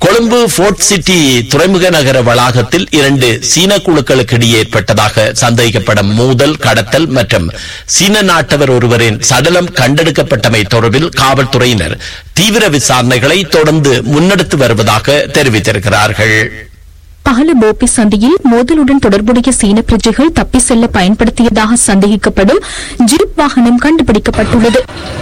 Colombo board city துறைமுக நகர வளாகத்தில் இரண்டு சீன குழுக்களுக்கிடையே ஏற்பட்டதாக சந்தேகிக்கப்படும் மோதல் கடத்தல் மற்றும் சீன நாட்டவர் ஒருவரின் சடலம் கண்டெடுக்கப்பட்டமை தொடர்பில் காவல்துறையினர் தீவிர விசாரணைகளை தொடர்ந்து முன்னெடுத்து வருவதாக தெரிவித்திருக்கிறார்கள் பகல போப்பி சந்தையில் மோதலுடன் தொடர்புடைய சீன பிரஜைகள் தப்பி செல்ல பயன்படுத்தியதாக சந்தேகிக்கப்படும் ஜீப் வாகனம் கண்டுபிடிக்கப்பட்டுள்ளது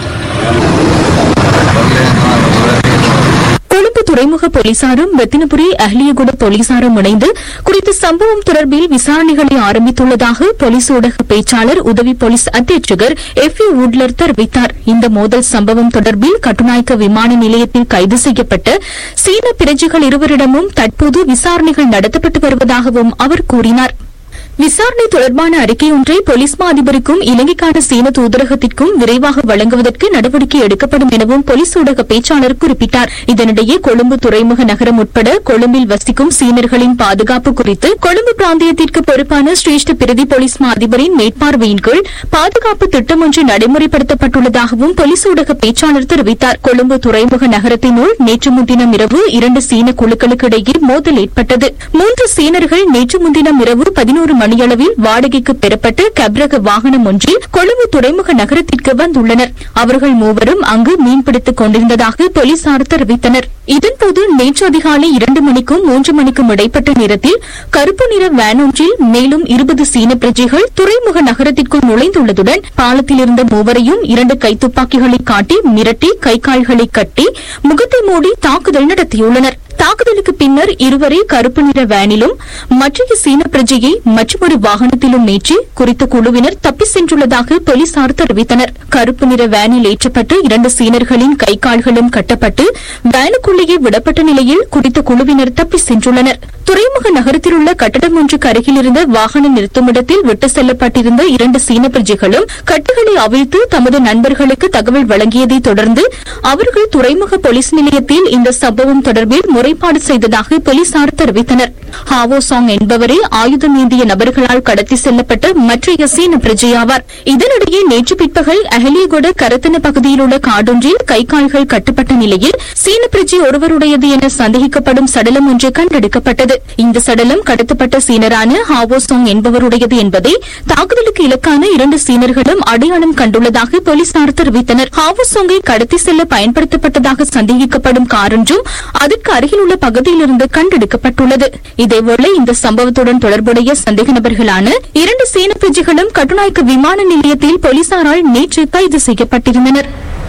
கொழும்பு துறைமுக போலீசாரும் ரத்தினபுரி அஹ்லியகுட போலீசாரும் இணைந்து குறித்த சம்பவம் தொடர்பில் விசாரணைகளை ஆரம்பித்துள்ளதாக போலீஸ் ஊடக பேச்சாளர் உதவி போலீஸ் அத்தியட்சகர் எஃப் ஏ உட்லர் தெரிவித்தார் இந்த மோதல் சம்பவம் தொடர்பில் கட்டுநாயக்க விமான நிலையத்தில் கைது செய்யப்பட்ட சீன பிரஜைகள் இருவரிடமும் தற்போது விசாரணைகள் நடத்தப்பட்டு வருவதாகவும் அவர் கூறினார் விசாரணை தொடர்பான அறிக்கை ஒன்றை போலீஸ் மா அதிபருக்கும் இலங்கைக்கான சீன தூதரகத்திற்கும் விரைவாக வழங்குவதற்கு நடவடிக்கை எடுக்கப்படும் எனவும் போலீஸ் ஊடக பேச்சாளர் குறிப்பிட்டார் இதனிடையே கொழும்பு துறைமுக நகரம் உட்பட கொழும்பில் வசிக்கும் சீனர்களின் பாதுகாப்பு குறித்து கொழும்பு பிராந்தியத்திற்கு பொறுப்பான சிரேஷ்ட பிரதி போலீஸ் மா அதிபரின் மேற்பார்வையின் கீழ் பாதுகாப்பு திட்டம் ஒன்று நடைமுறைப்படுத்தப்பட்டுள்ளதாகவும் போலீஸ் ஊடக பேச்சாளர் தெரிவித்தார் கொழும்பு துறைமுக நகரத்தினுள் நேற்று முன்தினம் இரவு இரண்டு சீன குழுக்களுக்கு இடையே மோதல் ஏற்பட்டது மூன்று சீனர்கள் நேற்று முன்தினம் இரவு பதினோரு மணியளவில் வாடகைக்கு பெறப்பட்ட கப்ரக வாகனம் ஒன்றில் கொழும்பு துறைமுக நகரத்திற்கு வந்துள்ளனர் அவர்கள் மூவரும் அங்கு மீன்பிடித்துக் கொண்டிருந்ததாக போலீசார் தெரிவித்தனர் இதன்போது நேற்று அதிகாலை இரண்டு மணிக்கும் மூன்று மணிக்கும் இடைப்பட்ட நேரத்தில் கருப்பு நிற வேன் ஒன்றில் மேலும் இருபது சீன பிரஜைகள் துறைமுக நகரத்திற்குள் நுழைந்துள்ளதுடன் பாலத்தில் இருந்த மூவரையும் இரண்டு கைத்துப்பாக்கிகளை காட்டி மிரட்டி கை கால்களை கட்டி முகத்தை மூடி தாக்குதல் நடத்தியுள்ளனர் தாக்குதலுக்கு பின்னர் இருவரை கருப்பு நிற வேனிலும் மற்றைய சீன பிரஜையை மற்றொரு வாகனத்திலும் ஏற்றி குறித்த குழுவினர் தப்பி சென்றுள்ளதாக போலீசார் தெரிவித்தனர் கருப்பு நிற வேனில் ஏற்றப்பட்டு இரண்டு சீனர்களின் கை கால்களும் கட்டப்பட்டு வேனுக்குள்ளேயே விடப்பட்ட நிலையில் குறித்த குழுவினர் தப்பி சென்றுள்ளனர் துறைமுக நகரத்தில் உள்ள கட்டடம் ஒன்றுக்கு அருகில் இருந்த வாகன நிறுத்துமிடத்தில் விட்டு செல்லப்பட்டிருந்த இரண்டு சீன பிரஜைகளும் கட்டுகளை அவிழ்த்து தமது நண்பர்களுக்கு தகவல் வழங்கியதை தொடர்ந்து அவர்கள் துறைமுக போலீஸ் நிலையத்தில் இந்த சம்பவம் தொடர்பில் முறைப்பாடு செய்ததாக போலீசார் தெரிவித்தனர் ஹாவோ சாங் என்பவரே ஆயுதம் ஏந்திய நபர்களால் கடத்தி செல்லப்பட்ட மற்றைய சீன பிரஜையாவார் இதனிடையே நேற்று பிற்பகல் அஹலியகொட கரத்தன பகுதியில் உள்ள காடொன்றில் கை கால்கள் கட்டப்பட்ட நிலையில் சீன பிரஜை ஒருவருடையது என சந்தேகிக்கப்படும் சடலம் ஒன்று கண்டெடுக்கப்பட்டது இந்த சடலம் கடத்தப்பட்ட சீனரான ஹாவோ சாங் என்பவருடையது என்பதை தாக்குதலுக்கு இலக்கான இரண்டு சீனர்களும் அடையாளம் கண்டுள்ளதாக போலீசார் தெரிவித்தனர் ஹாவோ சாங்கை கடத்தி செல்ல பயன்படுத்தப்பட்டதாக சந்தேகிக்கப்படும் காரொன்றும் அதற்கு அருகில் உள்ள பகுதியிலிருந்து கண்டெடுக்கப்பட்டுள்ளது இதேவேளை இந்த சம்பவத்துடன் தொடர்புடைய சந்தேக நபர்களான இரண்டு சீன பிரஜைகளும் கட்டுநாயக்க விமான நிலையத்தில் போலீசாரால் நேற்று கைது செய்யப்பட்டிருந்தனர்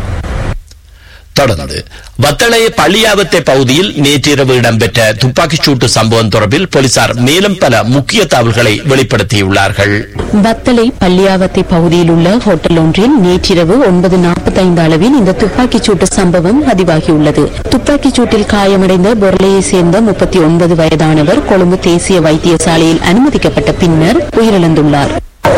தொடர்ந்து வத்தளை பள்ளியாவத்தை பகுதியில் நேற்றிரவு இடம்பெற்ற துப்பாக்கிச் சூட்டு சம்பவம் தொடர்பில் போலீசார் மேலும் பல முக்கிய தகவல்களை வெளிப்படுத்தியுள்ளார்கள் வத்தளை பள்ளியாவத்தை பகுதியில் உள்ள ஹோட்டல் ஒன்றில் நேற்றிரவு ஒன்பது நாற்பத்தைந்து அளவில் இந்த துப்பாக்கிச் சூட்டு சம்பவம் பதிவாகியுள்ளது துப்பாக்கிச் சூட்டில் காயமடைந்த பொருளையை சேர்ந்த முப்பத்தி ஒன்பது வயதானவர் கொழும்பு தேசிய வைத்தியசாலையில் அனுமதிக்கப்பட்ட பின்னர் உயிரிழந்துள்ளார்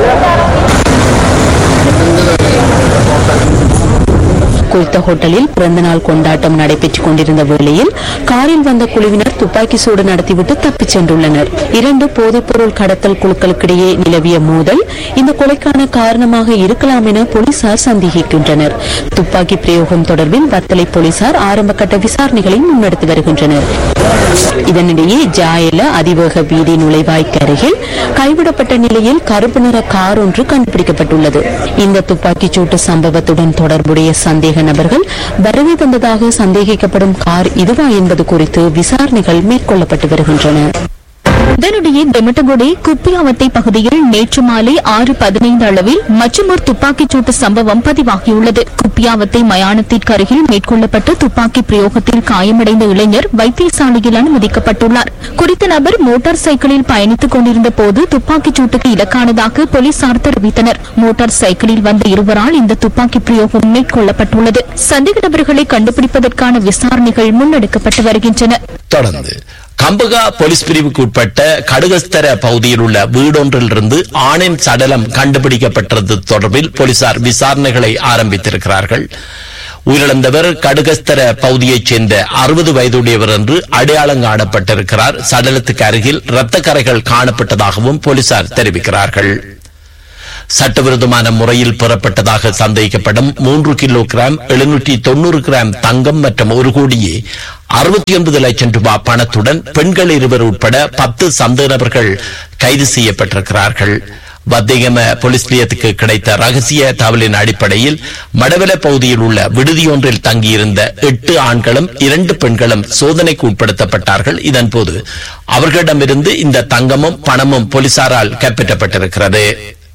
குறித்த ஹோட்டலில் பிறந்தநாள் கொண்டாட்டம் நடைபெற்றுக் கொண்டிருந்த வேளையில் காரில் வந்த குழுவினர் துப்பாக்கி சூடு நடத்திவிட்டு தப்பிச் சென்றுள்ளனர் இரண்டு போதைப்பொருள் கடத்தல் குழுக்களுக்கிடையே நிலவிய மோதல் இந்த கொலைக்கான காரணமாக இருக்கலாம் என போலீசார் சந்தேகிக்கின்றனர் துப்பாக்கி பிரயோகம் தொடர்பில் வத்தலை போலீசார் ஆரம்பகட்ட விசாரணைகளை முன்னெடுத்து வருகின்றனர் இதனிடையே ஜாயல அதிவேக வீதி நுழைவாய்க்கு அருகில் கைவிடப்பட்ட நிலையில் கருப்பு நிற கார் ஒன்று கண்டுபிடிக்கப்பட்டுள்ளது இந்த துப்பாக்கிச் சூட்டு சம்பவத்துடன் தொடர்புடைய சந்தேக நபர்கள் வருகை தந்ததாக சந்தேகிக்கப்படும் கார் இதுவா என்பது குறித்து விசாரணைகள் மேற்கொள்ளப்பட்டு வருகின்றன இதனிடையே தெமட்டகுடி குப்பியாவத்தை பகுதியில் நேற்று மாலை ஆறு பதினைந்து அளவில் மற்றொரு துப்பாக்கிச் சூட்டு சம்பவம் பதிவாகியுள்ளது குப்பியாவத்தை மயானத்திற்கு அருகில் மேற்கொள்ளப்பட்ட துப்பாக்கி பிரயோகத்தில் காயமடைந்த இளைஞர் வைத்தியசாலையில் அனுமதிக்கப்பட்டுள்ளார் குறித்த நபர் மோட்டார் சைக்கிளில் பயணித்துக் கொண்டிருந்த போது துப்பாக்கிச் சூட்டுக்கு இலக்கானதாக போலீசார் தெரிவித்தனர் மோட்டார் சைக்கிளில் வந்த இருவரால் இந்த துப்பாக்கி பிரயோகம் மேற்கொள்ளப்பட்டுள்ளது சந்தேக நபர்களை கண்டுபிடிப்பதற்கான விசாரணைகள் முன்னெடுக்கப்பட்டு வருகின்றன தொடர்ந்து கம்பகா போலீஸ் பிரிவுக்கு உட்பட்ட கடுகஸ்தர பகுதியில் உள்ள வீடொன்றிலிருந்து ஆணின் சடலம் கண்டுபிடிக்கப்பட்டது தொடர்பில் போலீசார் விசாரணைகளை ஆரம்பித்திருக்கிறார்கள் உயிரிழந்தவர் கடுகஸ்தர பகுதியைச் சேர்ந்த அறுபது வயதுடையவர் என்று அடையாளம் காணப்பட்டிருக்கிறார் சடலத்துக்கு அருகில் இரத்த கரைகள் காணப்பட்டதாகவும் போலீசார் தெரிவிக்கிறார்கள் சட்டவிரோதமான முறையில் பெறப்பட்டதாக சந்தேகிக்கப்படும் மூன்று கிலோ கிராம் எழுநூற்றி தொண்ணூறு கிராம் தங்கம் மற்றும் ஒரு கோடியே அறுபத்தி ஒன்பது லட்சம் ரூபாய் பணத்துடன் பெண்கள் இருவர் உட்பட பத்து சந்தேக நபர்கள் கைது செய்யப்பட்டிருக்கிறார்கள் வத்திகம போலீஸ் நிலையத்துக்கு கிடைத்த ரகசிய தகவலின் அடிப்படையில் மடவல பகுதியில் உள்ள விடுதியொன்றில் தங்கியிருந்த எட்டு ஆண்களும் இரண்டு பெண்களும் சோதனைக்கு உட்படுத்தப்பட்டார்கள் இதன்போது அவர்களிடமிருந்து இந்த தங்கமும் பணமும் போலீசாரால் கைப்பற்றப்பட்டிருக்கிறது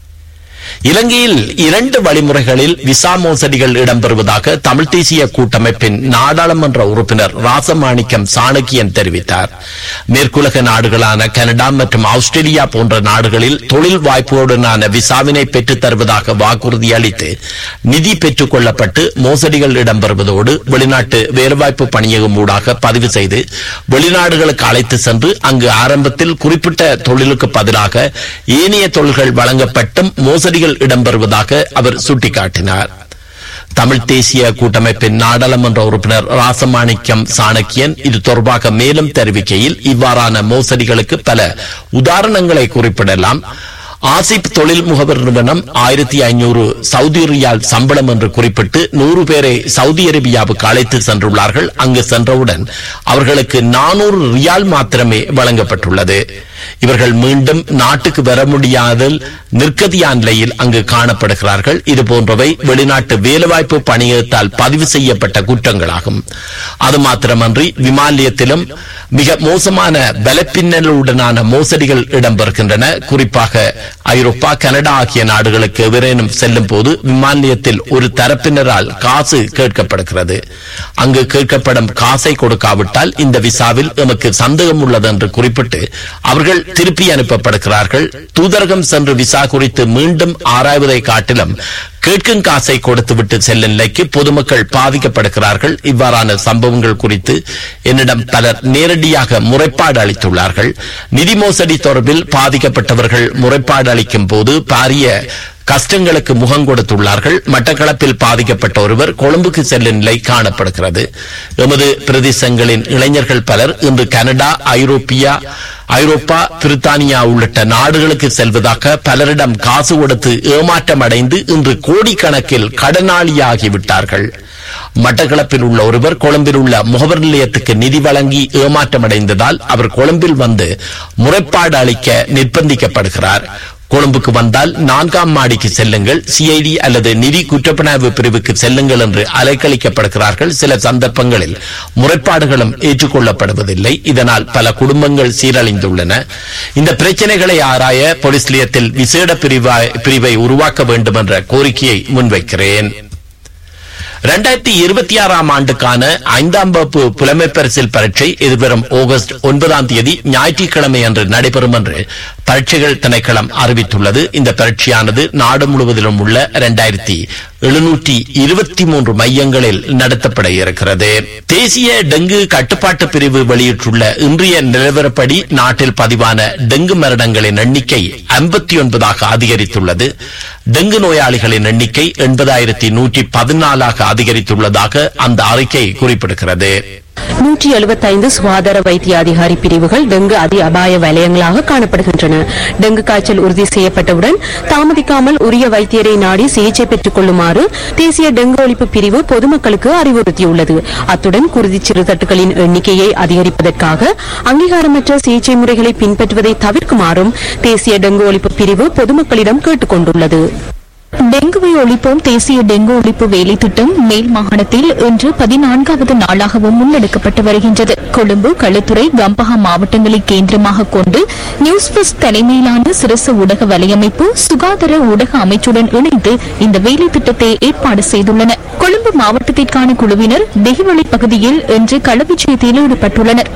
இலங்கையில் இரண்டு வழிமுறைகளில் விசா மோசடிகள் இடம்பெறுவதாக தமிழ் தேசிய கூட்டமைப்பின் நாடாளுமன்ற உறுப்பினர் ராசமாணிக்கம் சாணக்கியன் தெரிவித்தார் மேற்குலக நாடுகளான கனடா மற்றும் ஆஸ்திரேலியா போன்ற நாடுகளில் தொழில் வாய்ப்புகளுடனான விசாவினை பெற்றுத் தருவதாக வாக்குறுதி அளித்து நிதி பெற்றுக் கொள்ளப்பட்டு மோசடிகள் இடம்பெறுவதோடு வெளிநாட்டு வேலைவாய்ப்பு பணியகம் ஊடாக பதிவு செய்து வெளிநாடுகளுக்கு அழைத்து சென்று அங்கு ஆரம்பத்தில் குறிப்பிட்ட தொழிலுக்கு பதிலாக ஏனைய தொழில்கள் வழங்கப்பட்டும் மோசடிகள் இடம்பெறுவதாக அவர் சுட்டிக்காட்டினார் தமிழ் தேசிய கூட்டமைப்பின் நாடாளுமன்ற உறுப்பினர் ராசமாணிக்கம் சாணக்கியன் இது தொடர்பாக மேலும் தெரிவிக்கையில் இவ்வாறான மோசடிகளுக்கு பல உதாரணங்களை குறிப்பிடலாம் ஆசிப் தொழில் முகவர் நிறுவனம் ஆயிரத்தி ஐநூறு சவுதி ரியால் சம்பளம் என்று குறிப்பிட்டு நூறு பேரை சவுதி அரேபியாவுக்கு அழைத்து சென்றுள்ளார்கள் அங்கு சென்றவுடன் அவர்களுக்கு நானூறு ரியால் மாத்திரமே வழங்கப்பட்டுள்ளது இவர்கள் மீண்டும் நாட்டுக்கு வர முடியாத நிற்கதியான நிலையில் அங்கு காணப்படுகிறார்கள் இது போன்றவை வெளிநாட்டு வேலைவாய்ப்பு பணியகத்தால் பதிவு செய்யப்பட்ட குற்றங்களாகும் அது மாத்திரமன்றி விமான நிலையத்திலும் மிக மோசமான பலப்பின்னலுடனான மோசடிகள் இடம்பெறுகின்றன குறிப்பாக ஐரோப்பா கனடா ஆகிய நாடுகளுக்கு எவரேனும் செல்லும் போது விமான நிலையத்தில் ஒரு தரப்பினரால் காசு கேட்கப்படுகிறது அங்கு கேட்கப்படும் காசை கொடுக்காவிட்டால் இந்த விசாவில் எமக்கு சந்தேகம் உள்ளது என்று குறிப்பிட்டு அவர்கள் திருப்பி அனுப்பப்படுகிறார்கள் தூதரகம் சென்று விசா குறித்து மீண்டும் ஆராய்வதை காட்டிலும் கேட்கும் காசை கொடுத்துவிட்டு செல்லும் நிலைக்கு பொதுமக்கள் பாதிக்கப்படுகிறார்கள் இவ்வாறான சம்பவங்கள் குறித்து என்னிடம் பலர் நேரடியாக முறைப்பாடு அளித்துள்ளார்கள் நிதி மோசடி தொடர்பில் பாதிக்கப்பட்டவர்கள் முறைப்பாடு அளிக்கும் போது பாரிய கஷ்டங்களுக்கு முகம் கொடுத்துள்ளார்கள் மட்டக்களப்பில் பாதிக்கப்பட்ட ஒருவர் கொழும்புக்கு செல்லும் நிலை காணப்படுகிறது எமது பிரதேசங்களின் இளைஞர்கள் பலர் இன்று கனடா ஐரோப்பியா ஐரோப்பா பிரித்தானியா உள்ளிட்ட நாடுகளுக்கு செல்வதாக பலரிடம் காசு கொடுத்து ஏமாற்றம் அடைந்து இன்று கோடிக்கணக்கில் கடனாளியாகிவிட்டார்கள் மட்டக்களப்பில் உள்ள ஒருவர் கொழும்பில் உள்ள முகவர் நிலையத்துக்கு நிதி வழங்கி ஏமாற்றமடைந்ததால் அவர் கொழும்பில் வந்து முறைப்பாடு அளிக்க நிர்பந்திக்கப்படுகிறார் கொழும்புக்கு வந்தால் நான்காம் மாடிக்கு செல்லுங்கள் சிஐடி அல்லது நிதி குற்றப்புணர்வு பிரிவுக்கு செல்லுங்கள் என்று அலைக்கழிக்கப்படுகிறார்கள் சில சந்தர்ப்பங்களில் முறைப்பாடுகளும் ஏற்றுக்கொள்ளப்படுவதில்லை இதனால் பல குடும்பங்கள் சீரழிந்துள்ளன இந்த பிரச்சனைகளை ஆராய போலீஸ் நிலையத்தில் விசேட பிரிவாய்- பிரிவை உருவாக்க வேண்டும் என்ற கோரிக்கையை முன்வைக்கிறேன் இரண்டாயிரத்தி இருபத்தி ஆறாம் ஆண்டுக்கான ஐந்தாம் வகுப்பு புலமைப் பரிசில் பரீட்சை எதிர்வரும் ஆகஸ்ட் ஒன்பதாம் தேதி ஞாயிற்றுக்கிழமை அன்று நடைபெறும் என்று பரீட்சைகள் திணைக்களம் அறிவித்துள்ளது இந்த பரீட்சையானது நாடு முழுவதிலும் உள்ள இரண்டாயிரத்தி எழுநூற்றி இருபத்தி மூன்று மையங்களில் நடத்தப்பட இருக்கிறது தேசிய டெங்கு கட்டுப்பாட்டு பிரிவு வெளியிட்டுள்ள இன்றைய நிலவரப்படி நாட்டில் பதிவான டெங்கு மரணங்களின் எண்ணிக்கை ஐம்பத்தி ஒன்பதாக அதிகரித்துள்ளது டெங்கு நோயாளிகளின் எண்ணிக்கை எண்பதாயிரத்தி நூற்றி பதினாலாக அதிகரித்துள்ளதாக அந்த அறிக்கை குறிப்பிடுகிறது நூற்றி எழுபத்தைந்து சுகாதார வைத்திய அதிகாரி பிரிவுகள் டெங்கு அதி அபாய வலயங்களாக காணப்படுகின்றன டெங்கு காய்ச்சல் உறுதி செய்யப்பட்டவுடன் தாமதிக்காமல் உரிய வைத்தியரை நாடி சிகிச்சை பெற்றுக் கொள்ளுமாறு தேசிய டெங்கு ஒழிப்பு பிரிவு பொதுமக்களுக்கு அறிவுறுத்தியுள்ளது அத்துடன் குருதி சிறுதட்டுகளின் எண்ணிக்கையை அதிகரிப்பதற்காக அங்கீகாரமற்ற சிகிச்சை முறைகளை பின்பற்றுவதை தவிர்க்குமாறும் தேசிய டெங்கு ஒழிப்பு பிரிவு பொதுமக்களிடம் கேட்டுக் கொண்டுள்ளது டெங்குவை ஒழிப்போம் தேசிய டெங்கு ஒழிப்பு வேலை திட்டம் மேல் மாகாணத்தில் இன்று பதினான்காவது நாளாகவும் முன்னெடுக்கப்பட்டு வருகின்றது கொழும்பு களுத்துறை கம்பஹா மாவட்டங்களை கேந்திரமாக கொண்டு நியூஸ் பிளஸ் தலைமையிலான சிரசு ஊடக வலையமைப்பு சுகாதார ஊடக அமைச்சுடன் இணைந்து இந்த வேலை திட்டத்தை ஏற்பாடு செய்துள்ளன கொழும்பு மாவட்டத்திற்கான குழுவினர் தெஹிவளி பகுதியில் இன்று களவிச்சயத்தில் ஈடுபட்டுள்ளனர்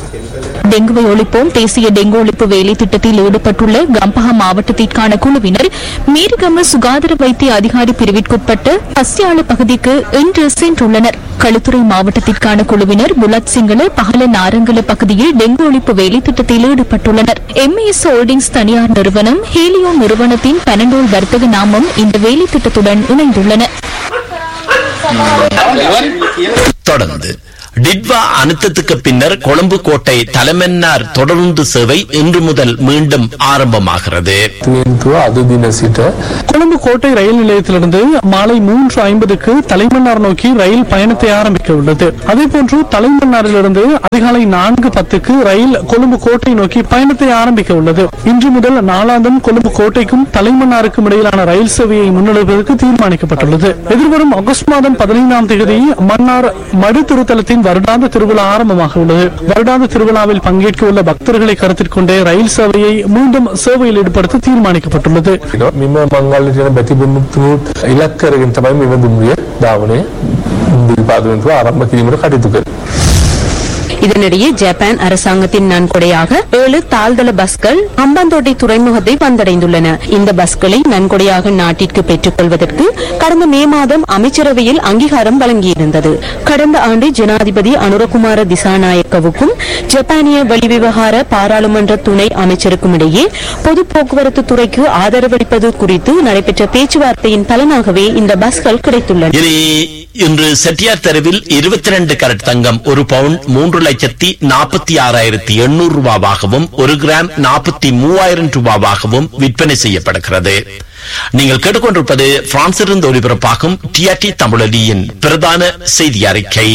டெங்குவை ஒழிப்போம் தேசிய டெங்கு ஒழிப்பு வேலை திட்டத்தில் ஈடுபட்டுள்ள கம்பஹா மாவட்டத்திற்கான குழுவினர் மீர்கம சுகாதார வைத்திய அதிகாரி பிரிவிற்குட்பட்ட பஸ்யாள பகுதிக்கு இன்று சென்றுள்ளனர் களுத்துறை மாவட்டத்திற்கான குழுவினர் புலத் சிங்கள பகல நாரங்கல பகுதியில் டெங்கு ஒழிப்பு வேலை திட்டத்தில் ஈடுபட்டுள்ளனர் எம்ஏஎஸ் ஹோல்டிங்ஸ் தனியார் நிறுவனம் ஹேலியோ நிறுவனத்தின் பனண்டோல் வர்த்தக நாமம் இந்த வேலை திட்டத்துடன் இணைந்துள்ளன தொடர்ந்து டிட்வா அனுத்தத்துக்கு பின்னர் கொழும்பு கோட்டை தலைமன்னார் தொடருந்து சேவை இன்று முதல் மீண்டும் ஆரம்பமாகிறது තේන්තුව අද දින සිට கொழும்பு கோட்டை ரயில் நிலையத்திலிருந்து மாலை மூன்று ஐம்பதுக்கு தலைமன்னார் நோக்கி ரயில் பயணத்தை ஆரம்பிக்க உள்ளது அதேபோன்று தலைமன்னாரிலிருந்து அதிகாலை நான்கு பத்துக்கு ரயில் கொழும்பு கோட்டை நோக்கி பயணத்தை ஆரம்பிக்க உள்ளது இன்று முதல் நாளாந்தம் கொழும்பு கோட்டைக்கும் தலைமன்னாருக்கும் இடையிலான ரயில் சேவையை முன்னெடுப்பதற்கு தீர்மானிக்கப்பட்டுள்ளது எதிர்வரும் ஆகஸ்ட் மாதம் பதினைந்தாம் தேதி மன்னார் மடு திருத்தலத்தின் வருடாந்த திருவிழா ஆரம்பமாக உள்ளது வருடாந்த திருவிழாவில் பங்கேற்க உள்ள பக்தர்களை கருத்தில் கொண்டே ரயில் சேவையை மீண்டும் சேவையில் ஈடுபடுத்த தீர்மானிக்கப்பட்டுள்ளது මෙම මංගල්ල තියෙන බැතිබුණුතුත් ඉලක් කරගෙන තමයි මෙම දුම්රිය ධාවනය දිල්පාදනතුව ආරම්භ කිරීමට කටයුතු කර. இதனிடையே ஜப்பான் அரசாங்கத்தின் நன்கொடையாக ஏழு தாழ்தள பஸ்கள் அம்பாந்தோட்டை துறைமுகத்தை வந்தடைந்துள்ளன இந்த பஸ்களை நன்கொடையாக நாட்டிற்கு பெற்றுக் கொள்வதற்கு கடந்த மே மாதம் அமைச்சரவையில் அங்கீகாரம் வழங்கியிருந்தது கடந்த ஆண்டு ஜனாதிபதி அனுரகுமார திசாநாயக்கவுக்கும் ஜப்பானிய வெளிவிவகார பாராளுமன்ற துணை அமைச்சருக்கும் இடையே பொது போக்குவரத்து துறைக்கு ஆதரவளிப்பது குறித்து நடைபெற்ற பேச்சுவார்த்தையின் பலனாகவே இந்த பஸ்கள் கிடைத்துள்ளன இனி இன்று செட்டியார் தெருவில் இருபத்தி ரெண்டு கரட் தங்கம் ஒரு பவுன் மூன்று லட்சத்தி நாற்பத்தி ஆறாயிரத்தி எண்ணூறு ரூபாவாகவும் ஒரு கிராம் நாற்பத்தி மூவாயிரம் ரூபாவாகவும் விற்பனை செய்யப்படுகிறது நீங்கள் கேட்டுக்கொண்டிருப்பது பிரான்சிலிருந்து ஒலிபரப்பாகும் டிஆர்டி தமிழொலியின் பிரதான செய்தி அறிக்கை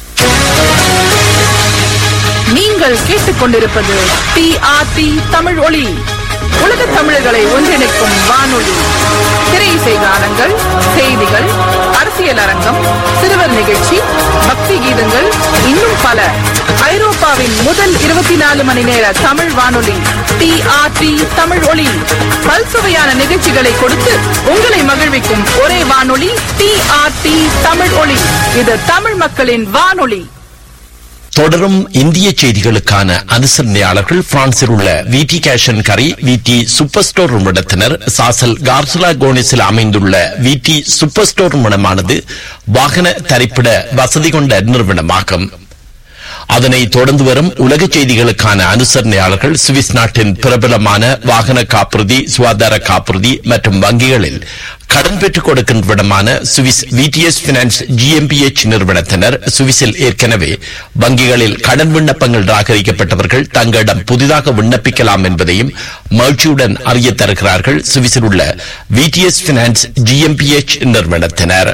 நீங்கள் கேட்டுக்கொண்டிருப்பது டிஆர்டி தமிழ் ஒளி உலக தமிழர்களை ஒன்றிணைக்கும் வானொலி திரை இசை கானங்கள் செய்திகள் அரசியல் அரங்கம் சிறுவர் நிகழ்ச்சி பக்தி கீதங்கள் இன்னும் பல ஐரோப்பாவின் முதல் இருபத்தி நாலு மணி நேர தமிழ் வானொலி டிஆர்டி தமிழ் ஒளி பல்சுவையான நிகழ்ச்சிகளை கொடுத்து உங்களை மகிழ்விக்கும் ஒரே வானொலி டிஆர்டி தமிழ் ஒளி இது தமிழ் மக்களின் வானொலி தொடரும் இந்திய செய்திகளுக்கான அனுசரணையாளர்கள் பிரான்சில் உள்ள விடி கேஷன் கரி விடி சூப்பர் ஸ்டோர் நிறுவனத்தினர் சாசல் கார்சுலா கோனிஸில் அமைந்துள்ள விடி சூப்பர் ஸ்டோர் நிறுவனமானது வாகன தரிப்பிட வசதி கொண்ட நிறுவனமாகும் அதனை தொடர்ந்து வரும் உலக செய்திகளுக்கான அனுசரணையாளர்கள் சுவிஸ் நாட்டின் பிரபலமான வாகன காப்புறுதி சுகாதார காப்புறுதி மற்றும் வங்கிகளில் கடன் பெற்றுக் கொடுக்கின்றவிடமான சுவிஸ் விடிஎஸ் பினான்ஸ் ஜிஎம்பிஎச் நிறுவனத்தினர் சுவிஸில் ஏற்கனவே வங்கிகளில் கடன் விண்ணப்பங்கள் நிராகரிக்கப்பட்டவர்கள் தங்களிடம் புதிதாக விண்ணப்பிக்கலாம் என்பதையும் மகிழ்ச்சியுடன் அறிய தருகிறார்கள் சுவிஸில் உள்ள விடிஎஸ் பினான்ஸ் ஜிஎம்பிஎச் நிறுவனத்தினர்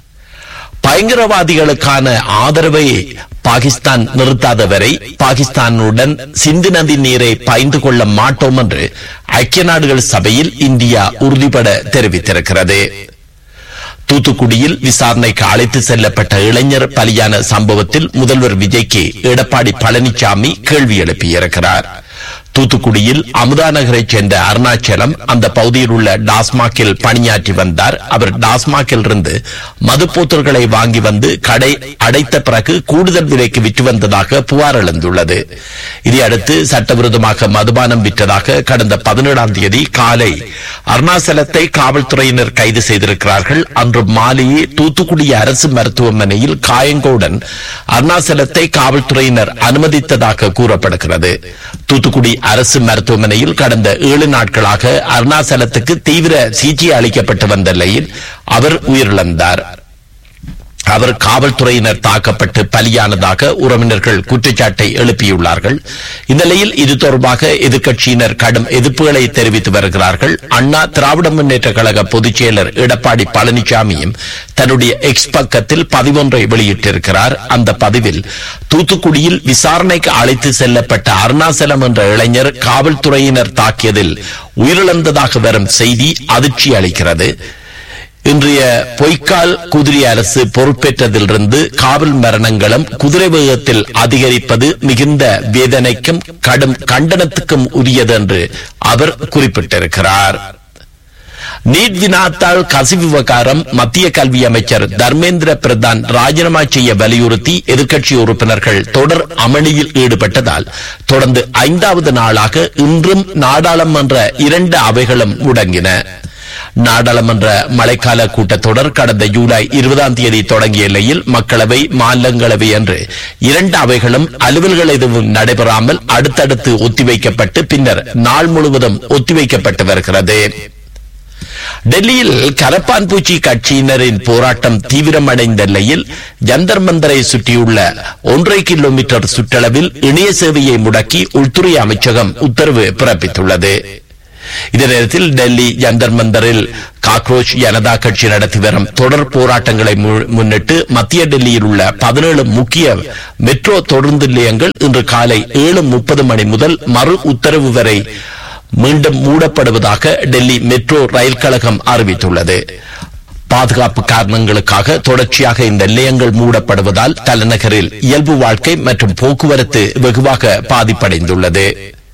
பயங்கரவாதிகளுக்கான ஆதரவை பாகிஸ்தான் நிறுத்தாத வரை பாகிஸ்தானுடன் சிந்து நதி நீரை பாய்ந்து கொள்ள மாட்டோம் என்று ஐக்கிய நாடுகள் சபையில் இந்தியா உறுதிபட தெரிவித்திருக்கிறது தூத்துக்குடியில் விசாரணைக்கு அழைத்து செல்லப்பட்ட இளைஞர் பலியான சம்பவத்தில் முதல்வர் விஜய்க்கு எடப்பாடி பழனிசாமி கேள்வி எழுப்பியிருக்கிறார் தூத்துக்குடியில் அமுதா நகரைச் சேர்ந்த அருணாச்சலம் அந்த பகுதியில் உள்ள டாஸ்மாகில் பணியாற்றி வந்தார் அவர் டாஸ்மாகில் இருந்து மதுப்போத்தல்களை வாங்கி வந்து கடை அடைத்த பிறகு கூடுதல் விலைக்கு விற்று வந்ததாக புகார் எழுந்துள்ளது இதையடுத்து சட்டவிரோதமாக மதுபானம் விற்றதாக கடந்த பதினேழாம் தேதி காலை அருணாச்சலத்தை காவல்துறையினர் கைது செய்திருக்கிறார்கள் அன்று மாலையே தூத்துக்குடி அரசு மருத்துவமனையில் காயங்களுடன் அருணாச்சலத்தை காவல்துறையினர் அனுமதித்ததாக கூறப்படுகிறது தூத்துக்குடி அரசு மருத்துவமனையில் கடந்த ஏழு நாட்களாக அருணாச்சலத்துக்கு தீவிர சிகிச்சை அளிக்கப்பட்டு வந்த நிலையில் அவர் உயிரிழந்தார் அவர் காவல்துறையினர் தாக்கப்பட்டு பலியானதாக உறவினர்கள் குற்றச்சாட்டை எழுப்பியுள்ளார்கள் இந்த நிலையில் இது தொடர்பாக எதிர்க்கட்சியினர் கடும் எதிர்ப்புகளை தெரிவித்து வருகிறார்கள் அண்ணா திராவிட முன்னேற்ற கழக பொதுச் செயலர் எடப்பாடி பழனிசாமியும் தன்னுடைய எக்ஸ் பக்கத்தில் பதிவொன்றை வெளியிட்டிருக்கிறார் அந்த பதிவில் தூத்துக்குடியில் விசாரணைக்கு அழைத்து செல்லப்பட்ட அருணாச்சலம் என்ற இளைஞர் காவல்துறையினர் தாக்கியதில் உயிரிழந்ததாக வரும் செய்தி அதிர்ச்சி அளிக்கிறது இன்றைய பொய்க்கால் குதிரை அரசு பொறுப்பேற்றதிலிருந்து காவல் மரணங்களும் குதிரை வேகத்தில் அதிகரிப்பது மிகுந்த வேதனைக்கும் கடும் கண்டனத்துக்கும் உரியது என்று அவர் குறிப்பிட்டிருக்கிறார் நீட் வினாத்தாள் கசிவு விவகாரம் மத்திய கல்வி அமைச்சர் தர்மேந்திர பிரதான் ராஜினாமா செய்ய வலியுறுத்தி எதிர்க்கட்சி உறுப்பினர்கள் தொடர் அமளியில் ஈடுபட்டதால் தொடர்ந்து ஐந்தாவது நாளாக இன்றும் நாடாளுமன்ற இரண்டு அவைகளும் முடங்கின நாடாளுமன்ற மழைக்கால கூட்டத்தொடர் கடந்த ஜூலை இருபதாம் தேதி தொடங்கிய நிலையில் மக்களவை மாநிலங்களவை என்று இரண்டு அவைகளும் அலுவல்கள் எதுவும் நடைபெறாமல் அடுத்தடுத்து ஒத்திவைக்கப்பட்டு பின்னர் நாள் முழுவதும் ஒத்திவைக்கப்பட்டு வருகிறது டெல்லியில் கரப்பான் பூச்சி கட்சியினரின் போராட்டம் தீவிரமடைந்த நிலையில் ஜந்தர் மந்தரை சுற்றியுள்ள ஒன்றரை கிலோமீட்டர் சுற்றளவில் இணைய சேவையை முடக்கி உள்துறை அமைச்சகம் உத்தரவு பிறப்பித்துள்ளது இதே நேரத்தில் டெல்லி ஜந்தர் மந்தரில் காக்ரோச் ஜனதா கட்சி நடத்தி வரும் தொடர் போராட்டங்களை மு- முன்னிட்டு மத்திய டெல்லியில் உள்ள பதினேழு முக்கிய மெட்ரோ தொடர்ந்து நிலையங்கள் இன்று காலை ஏழு முப்பது மணி முதல் மறு உத்தரவு வரை மீண்டும் மூடப்படுவதாக டெல்லி மெட்ரோ ரயில் கழகம் அறிவித்துள்ளது பாதுகாப்பு காரணங்களுக்காக தொடர்ச்சியாக இந்த நிலையங்கள் மூடப்படுவதால் தலைநகரில் இயல்பு வாழ்க்கை மற்றும் போக்குவரத்து வெகுவாக பாதிப்படைந்துள்ளது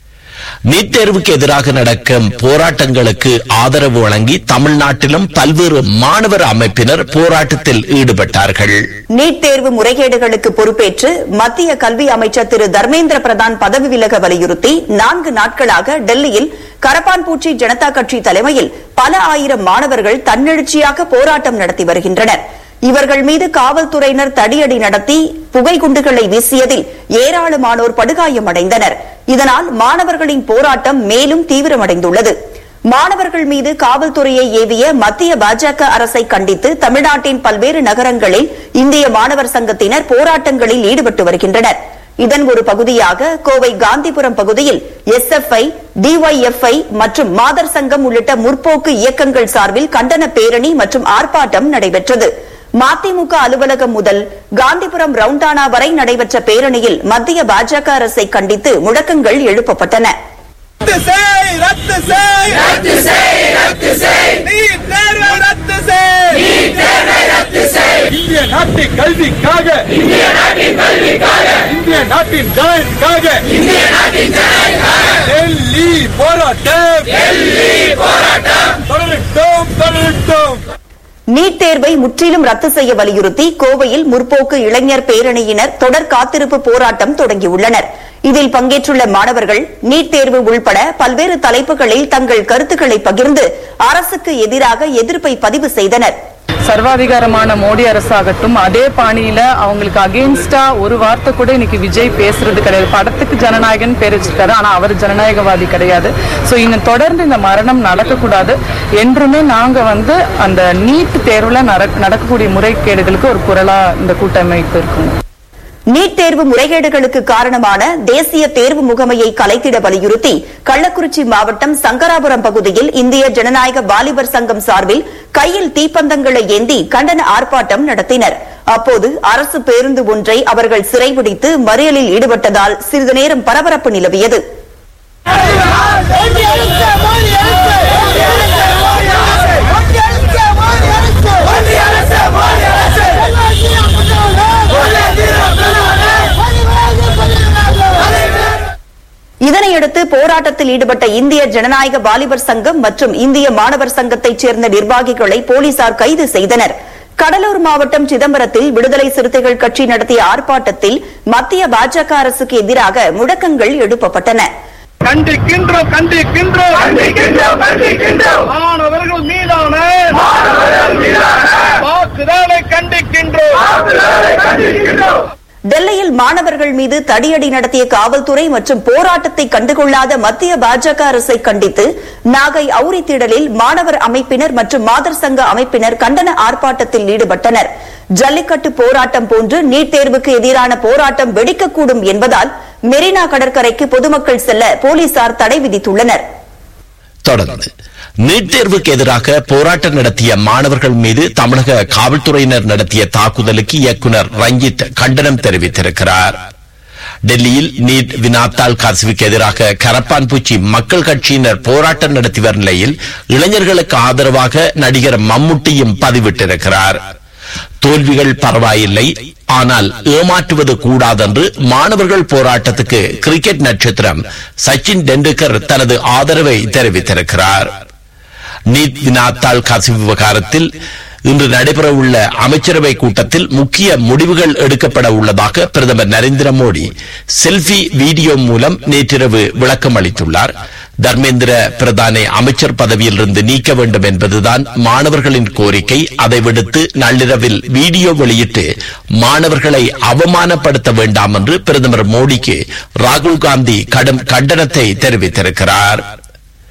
நீட் தேர்வுக்கு எதிராக நடக்கும் போராட்டங்களுக்கு ஆதரவு வழங்கி தமிழ்நாட்டிலும் பல்வேறு மாணவர் அமைப்பினர் போராட்டத்தில் ஈடுபட்டார்கள் நீட் தேர்வு முறைகேடுகளுக்கு பொறுப்பேற்று மத்திய கல்வி அமைச்சர் திரு தர்மேந்திர பிரதான் பதவி விலக வலியுறுத்தி நான்கு நாட்களாக டெல்லியில் கரப்பான்பூச்சி ஜனதா கட்சி தலைமையில் பல ஆயிரம் மாணவர்கள் தன்னெழுச்சியாக போராட்டம் நடத்தி வருகின்றனர் இவர்கள் மீது காவல்துறையினர் தடியடி நடத்தி புகை குண்டுகளை வீசியதில் ஏராளமானோர் படுகாயமடைந்தனர் இதனால் மாணவர்களின் போராட்டம் மேலும் தீவிரமடைந்துள்ளது மாணவர்கள் மீது காவல்துறையை ஏவிய மத்திய பாஜக அரசை கண்டித்து தமிழ்நாட்டின் பல்வேறு நகரங்களில் இந்திய மாணவர் சங்கத்தினர் போராட்டங்களில் ஈடுபட்டு வருகின்றனர் இதன் ஒரு பகுதியாக கோவை காந்திபுரம் பகுதியில் எஸ்எஃப்ஐ டிஒய்எஃப்ஐ மற்றும் மாதர் சங்கம் உள்ளிட்ட முற்போக்கு இயக்கங்கள் சார்பில் கண்டன பேரணி மற்றும் ஆர்ப்பாட்டம் நடைபெற்றது மதிமுக அலுவலகம் முதல் காந்திபுரம் ரவுண்டானா வரை நடைபெற்ற பேரணியில் மத்திய பாஜக அரசை கண்டித்து முழக்கங்கள் எழுப்பப்பட்டன ரத்து செய் ரத்து செய் ரத்து செய் ரத்து செய் நீட் தேர்வை ரத்து செய் நீட் தேர்வை ரத்து செய் இந்திய நாட்டின் கல்விக்காக இந்திய நாட்டின் கல்விக்காக இந்திய நாட்டின் ஜனநாயகத்துக்காக இந்திய நாட்டின் ஜனநாயகத்துக்காக டெல்லி போராட்டம் டெல்லி போராட்டம் தொடரட்டும் தொடரட்டும் நீட் தேர்வை முற்றிலும் ரத்து செய்ய வலியுறுத்தி கோவையில் முற்போக்கு இளைஞர் பேரணியினர் தொடர் காத்திருப்பு போராட்டம் தொடங்கியுள்ளனர் இதில் பங்கேற்றுள்ள மாணவர்கள் நீட் தேர்வு உள்பட பல்வேறு தலைப்புகளில் தங்கள் கருத்துக்களை பகிர்ந்து அரசுக்கு எதிராக எதிர்ப்பை பதிவு செய்தனர் சர்வாதிகாரமான மோடி அரசாகட்டும் அதே பாணியில அவங்களுக்கு அகெயின்ஸ்டா ஒரு வார்த்தை கூட இன்னைக்கு விஜய் பேசுறது கிடையாது படத்துக்கு ஜனநாயகன் பேர் வச்சிருக்காரு ஆனா அவர் ஜனநாயகவாதி கிடையாது சோ இன்னும் தொடர்ந்து இந்த மரணம் நடக்கக்கூடாது என்றுமே நாங்க வந்து அந்த நீட் தேர்வுல நடக்க- நடக்கக்கூடிய முறைகேடுகளுக்கு ஒரு குரலா இந்த கூட்டமைப்பு இருக்கும் நீட் தேர்வு முறைகேடுகளுக்கு காரணமான தேசிய தேர்வு முகமையை கலைத்திட வலியுறுத்தி கள்ளக்குறிச்சி மாவட்டம் சங்கராபுரம் பகுதியில் இந்திய ஜனநாயக வாலிபர் சங்கம் சார்பில் கையில் தீப்பந்தங்களை ஏந்தி கண்டன ஆர்ப்பாட்டம் நடத்தினர் அப்போது அரசு பேருந்து ஒன்றை அவர்கள் சிறைபிடித்து மறியலில் ஈடுபட்டதால் சிறிது நேரம் பரபரப்பு நிலவியது இதனையடுத்து போராட்டத்தில் ஈடுபட்ட இந்திய ஜனநாயக வாலிபர் சங்கம் மற்றும் இந்திய மாணவர் சங்கத்தைச் சேர்ந்த நிர்வாகிகளை போலீசார் கைது செய்தனர் கடலூர் மாவட்டம் சிதம்பரத்தில் விடுதலை சிறுத்தைகள் கட்சி நடத்திய ஆர்ப்பாட்டத்தில் மத்திய பாஜக அரசுக்கு எதிராக முழக்கங்கள் எழுப்பப்பட்டன கண்டிக்கின்றோம் கண்டிக்கின்றோம் கண்டிக்கின்றோம் கண்டிக்கின்றோம் மாணவர்கள் மீதான மாணவர்கள் மீதான தாக்குதலை கண்டிக்கின்றோம் தாக்குதலை கண்டிக்கின்றோம் டெல்லியில் மாணவர்கள் மீது தடியடி நடத்திய காவல்துறை மற்றும் போராட்டத்தை கண்டுகொள்ளாத மத்திய பாஜக அரசை கண்டித்து நாகை அவுரி திடலில் மாணவர் அமைப்பினர் மற்றும் மாதர் சங்க அமைப்பினர் கண்டன ஆர்ப்பாட்டத்தில் ஈடுபட்டனர் ஜல்லிக்கட்டு போராட்டம் போன்று நீட் தேர்வுக்கு எதிரான போராட்டம் வெடிக்கக்கூடும் என்பதால் மெரினா கடற்கரைக்கு பொதுமக்கள் செல்ல போலீசார் தடை விதித்துள்ளனர் தொடர்ந்து நீட் தேர்வுக்கு எதிராக போராட்டம் நடத்திய மாணவர்கள் மீது தமிழக காவல்துறையினர் நடத்திய தாக்குதலுக்கு இயக்குனர் ரஞ்சித் கண்டனம் தெரிவித்திருக்கிறார் டெல்லியில் நீட் வினாத்தாள் கசிவுக்கு எதிராக கரப்பான்பூச்சி மக்கள் கட்சியினர் போராட்டம் நடத்தி வரும் நிலையில் இளைஞர்களுக்கு ஆதரவாக நடிகர் மம்முட்டியும் பதிவிட்டிருக்கிறார் தோல்விகள் பரவாயில்லை ஆனால் ஏமாற்றுவது கூடாதென்று மாணவர்கள் போராட்டத்துக்கு கிரிக்கெட் நட்சத்திரம் சச்சின் டெண்டுல்கர் தனது ஆதரவை தெரிவித்திருக்கிறார் நீட் வினாத்தாள் கசிவு விவகாரத்தில் இன்று நடைபெறவுள்ள அமைச்சரவை கூட்டத்தில் முக்கிய முடிவுகள் எடுக்கப்பட உள்ளதாக பிரதமர் நரேந்திர மோடி செல்ஃபி வீடியோ மூலம் நேற்றிரவு விளக்கம் அளித்துள்ளார் தர்மேந்திர பிரதானை அமைச்சர் பதவியிலிருந்து நீக்க வேண்டும் என்பதுதான் மாணவர்களின் கோரிக்கை அதை விடுத்து நள்ளிரவில் வீடியோ வெளியிட்டு மாணவர்களை அவமானப்படுத்த வேண்டாம் என்று பிரதமர் மோடிக்கு ராகுல் காந்தி கடும் கண்டனத்தை தெரிவித்திருக்கிறார்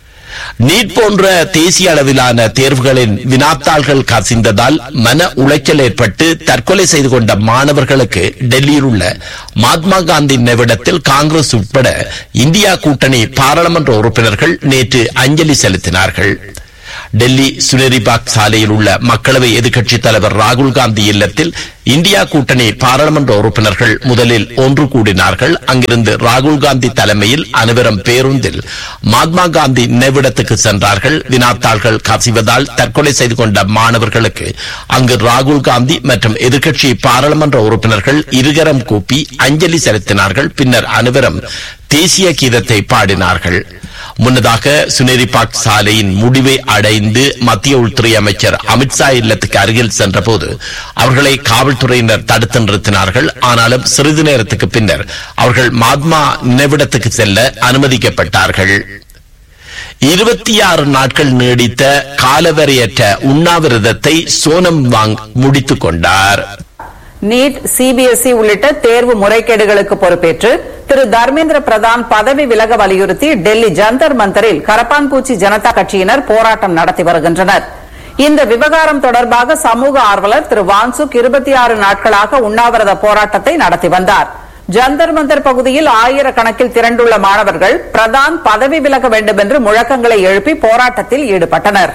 நீட் போன்ற தேசிய அளவிலான தேர்வுகளின் வினாத்தாள்கள் கசிந்ததால் மன உளைச்சல் ஏற்பட்டு தற்கொலை செய்து கொண்ட மாணவர்களுக்கு டெல்லியில் உள்ள மகாத்மா காந்தி நினைவிடத்தில் காங்கிரஸ் உட்பட இந்தியா கூட்டணி பாராளுமன்ற உறுப்பினர்கள் நேற்று அஞ்சலி செலுத்தினார்கள் டெல்லி சுனேரிபாக் சாலையில் உள்ள மக்களவை எதிர்க்கட்சித் தலைவர் ராகுல் காந்தி இல்லத்தில் இந்தியா கூட்டணி பாராளுமன்ற உறுப்பினர்கள் முதலில் ஒன்று கூடினார்கள் அங்கிருந்து ராகுல் காந்தி தலைமையில் அனைவரும் பேருந்தில் மகாத்மா காந்தி நினைவிடத்துக்கு சென்றார்கள் வினாத்தாள்கள் கசிவதால் தற்கொலை செய்து கொண்ட மாணவர்களுக்கு அங்கு ராகுல் காந்தி மற்றும் எதிர்க்கட்சி பாராளுமன்ற உறுப்பினர்கள் இருகரம் கூப்பி அஞ்சலி செலுத்தினார்கள் பின்னர் அனைவரும் தேசிய கீதத்தை பாடினார்கள் முன்னதாக சுனேரிபாக் சாலையின் முடிவை அடைந்து மத்திய உள்துறை அமைச்சர் அமித்ஷா இல்லத்துக்கு அருகில் சென்றபோது அவர்களை காவல்துறையினர் தடுத்து நிறுத்தினார்கள் ஆனாலும் சிறிது நேரத்துக்கு பின்னர் அவர்கள் மகாத்மா நினைவிடத்துக்கு செல்ல அனுமதிக்கப்பட்டார்கள் இருபத்தி ஆறு நாட்கள் நீடித்த காலவரையற்ற உண்ணாவிரதத்தை சோனம் வாங் முடித்துக் கொண்டார் நீட் சிபிஎஸ்இ உள்ளிட்ட தேர்வு முறைகேடுகளுக்கு பொறுப்பேற்று திரு தர்மேந்திர பிரதான் பதவி விலக வலியுறுத்தி டெல்லி ஜந்தர் மந்தரில் கரப்பான்பூச்சி ஜனதா கட்சியினர் போராட்டம் நடத்தி வருகின்றனர் இந்த விவகாரம் தொடர்பாக சமூக ஆர்வலர் திரு வான்சுக் இருபத்தி ஆறு நாட்களாக உண்ணாவிரத போராட்டத்தை நடத்தி வந்தார் ஜந்தர் மந்தர் பகுதியில் ஆயிரக்கணக்கில் திரண்டுள்ள மாணவர்கள் பிரதான் பதவி விலக வேண்டும் என்று முழக்கங்களை எழுப்பி போராட்டத்தில் ஈடுபட்டனர்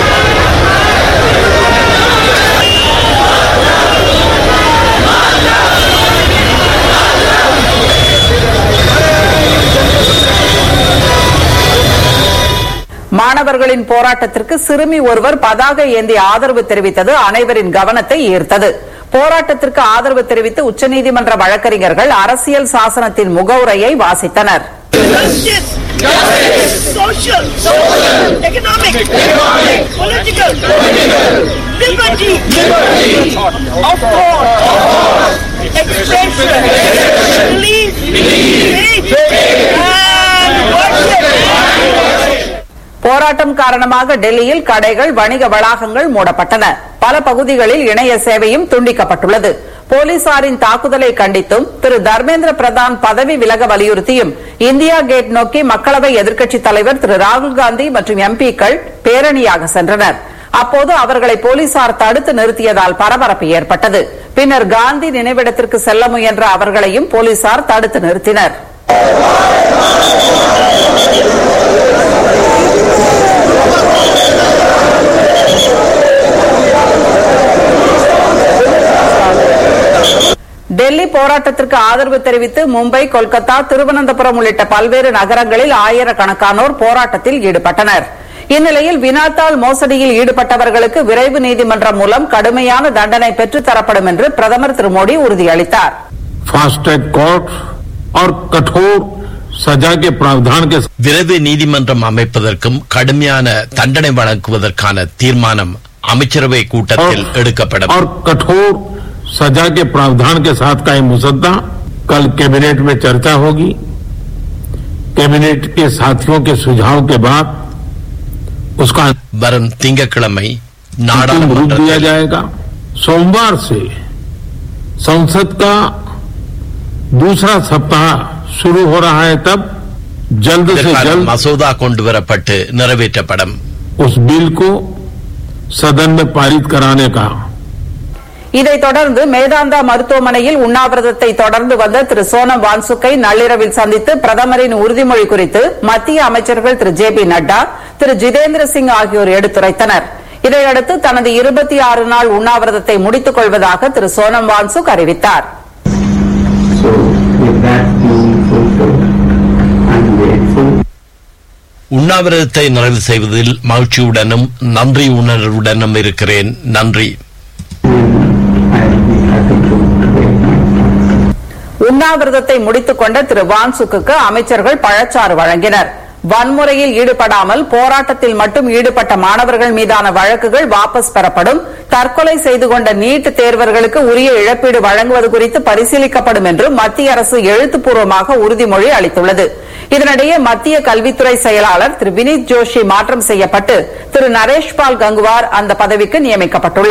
மாணவர்களின் போராட்டத்திற்கு சிறுமி ஒருவர் பதாகை ஏந்தி ஆதரவு தெரிவித்தது அனைவரின் கவனத்தை ஈர்த்தது போராட்டத்திற்கு ஆதரவு தெரிவித்து உச்சநீதிமன்ற வழக்கறிஞர்கள் அரசியல் சாசனத்தின் முகவுரையை வாசித்தனர் social, economic, political, liberty, of thought, expression, belief, faith, and worship. போராட்டம் காரணமாக டெல்லியில் கடைகள் வணிக வளாகங்கள் மூடப்பட்டன பல பகுதிகளில் இணைய சேவையும் துண்டிக்கப்பட்டுள்ளது போலீசாரின் தாக்குதலை கண்டித்தும் திரு தர்மேந்திர பிரதான் பதவி விலக வலியுறுத்தியும் இந்தியா கேட் நோக்கி மக்களவை எதிர்க்கட்சித் தலைவர் திரு ராகுல் காந்தி மற்றும் எம்பிக்கள் பேரணியாக சென்றனர் அப்போது அவர்களை போலீசார் தடுத்து நிறுத்தியதால் பரபரப்பு ஏற்பட்டது பின்னர் காந்தி நினைவிடத்திற்கு செல்ல முயன்ற அவர்களையும் போலீசார் தடுத்து நிறுத்தினர் டெல்லி போராட்டத்திற்கு ஆதரவு தெரிவித்து மும்பை கொல்கத்தா திருவனந்தபுரம் உள்ளிட்ட பல்வேறு நகரங்களில் ஆயிரக்கணக்கானோர் போராட்டத்தில் ஈடுபட்டனர் இந்நிலையில் வினாத்தாள் மோசடியில் ஈடுபட்டவர்களுக்கு விரைவு நீதிமன்றம் மூலம் கடுமையான தண்டனை பெற்றுத் தரப்படும் என்று பிரதமர் திரு மோடி உறுதியளித்தார் फास्ट ट्रैक कोर्ट और कठोर सजा के प्रावधान के விரைவு நீதிமன்றம் அமைப்பதற்கும் கடுமையான தண்டனை வழங்குவதற்கான தீர்மானம் அமைச்சரவை கூட்டத்தில் எடுக்கப்படும் और कठोर सजा के प्रावधान के साथ का ये मुसद्दा कल कैबिनेट में चर्चा होगी कैबिनेट के साथियों के सुझाव के बाद उसका வரும் திங்கட்கிழமை अंतिम रूप நாடாளுமன்றத்தில் दिया जाएगा सोमवार से संसद का दूसरा सप्ताह शुरू हो रहा है तब जल्द से இதற்கான जल्द மசோதா கொண்டு வரப்பட்டு நிறைவேற்றப்படும் उस बिल को सदन में पारित कराने का இதைத் தொடர்ந்து மேதாந்தா மருத்துவமனையில் உண்ணாவிரதத்தை தொடர்ந்து வந்த திரு சோனம் வான்சுக்கை நள்ளிரவில் சந்தித்து பிரதமரின் உறுதிமொழி குறித்து மத்திய அமைச்சர்கள் திரு ஜே பி நட்டா திரு ஜிதேந்திர சிங் ஆகியோர் எடுத்துரைத்தனர் இதையடுத்து தனது இருபத்தி ஆறு நாள் உண்ணாவிரதத்தை முடித்துக் கொள்வதாக திரு சோனம் வான்சுக் அறிவித்தார் So with that being fulfilled, I'm grateful உண்ணாவிரதத்தை நிறைவு செய்வதில் மகிழ்ச்சியுடனும் நன்றி உணர்வுடனும் இருக்கிறேன் நன்றி I'll be happy to take my உண்ணாவிரதத்தை முடித்துக் கொண்ட திரு வான்சுக்கு அமைச்சர்கள் பழச்சாறு வழங்கினர் வன்முறையில் ஈடுபடாமல் போராட்டத்தில் மட்டும் ஈடுபட்ட மாணவர்கள் மீதான வழக்குகள் வாபஸ் பெறப்படும் தற்கொலை செய்து கொண்ட நீட் தேர்வர்களுக்கு உரிய இழப்பீடு வழங்குவது குறித்து பரிசீலிக்கப்படும் என்று மத்திய அரசு எழுத்துப்பூர்வமாக உறுதிமொழி அளித்துள்ளது இதனிடையே மத்திய கல்வித்துறை செயலாளர் திரு வினீத் ஜோஷி மாற்றம் செய்யப்பட்டு திரு நரேஷ்பால் கங்குவார் அந்த பதவிக்கு நியமிக்கப்பட்டுள்ளார்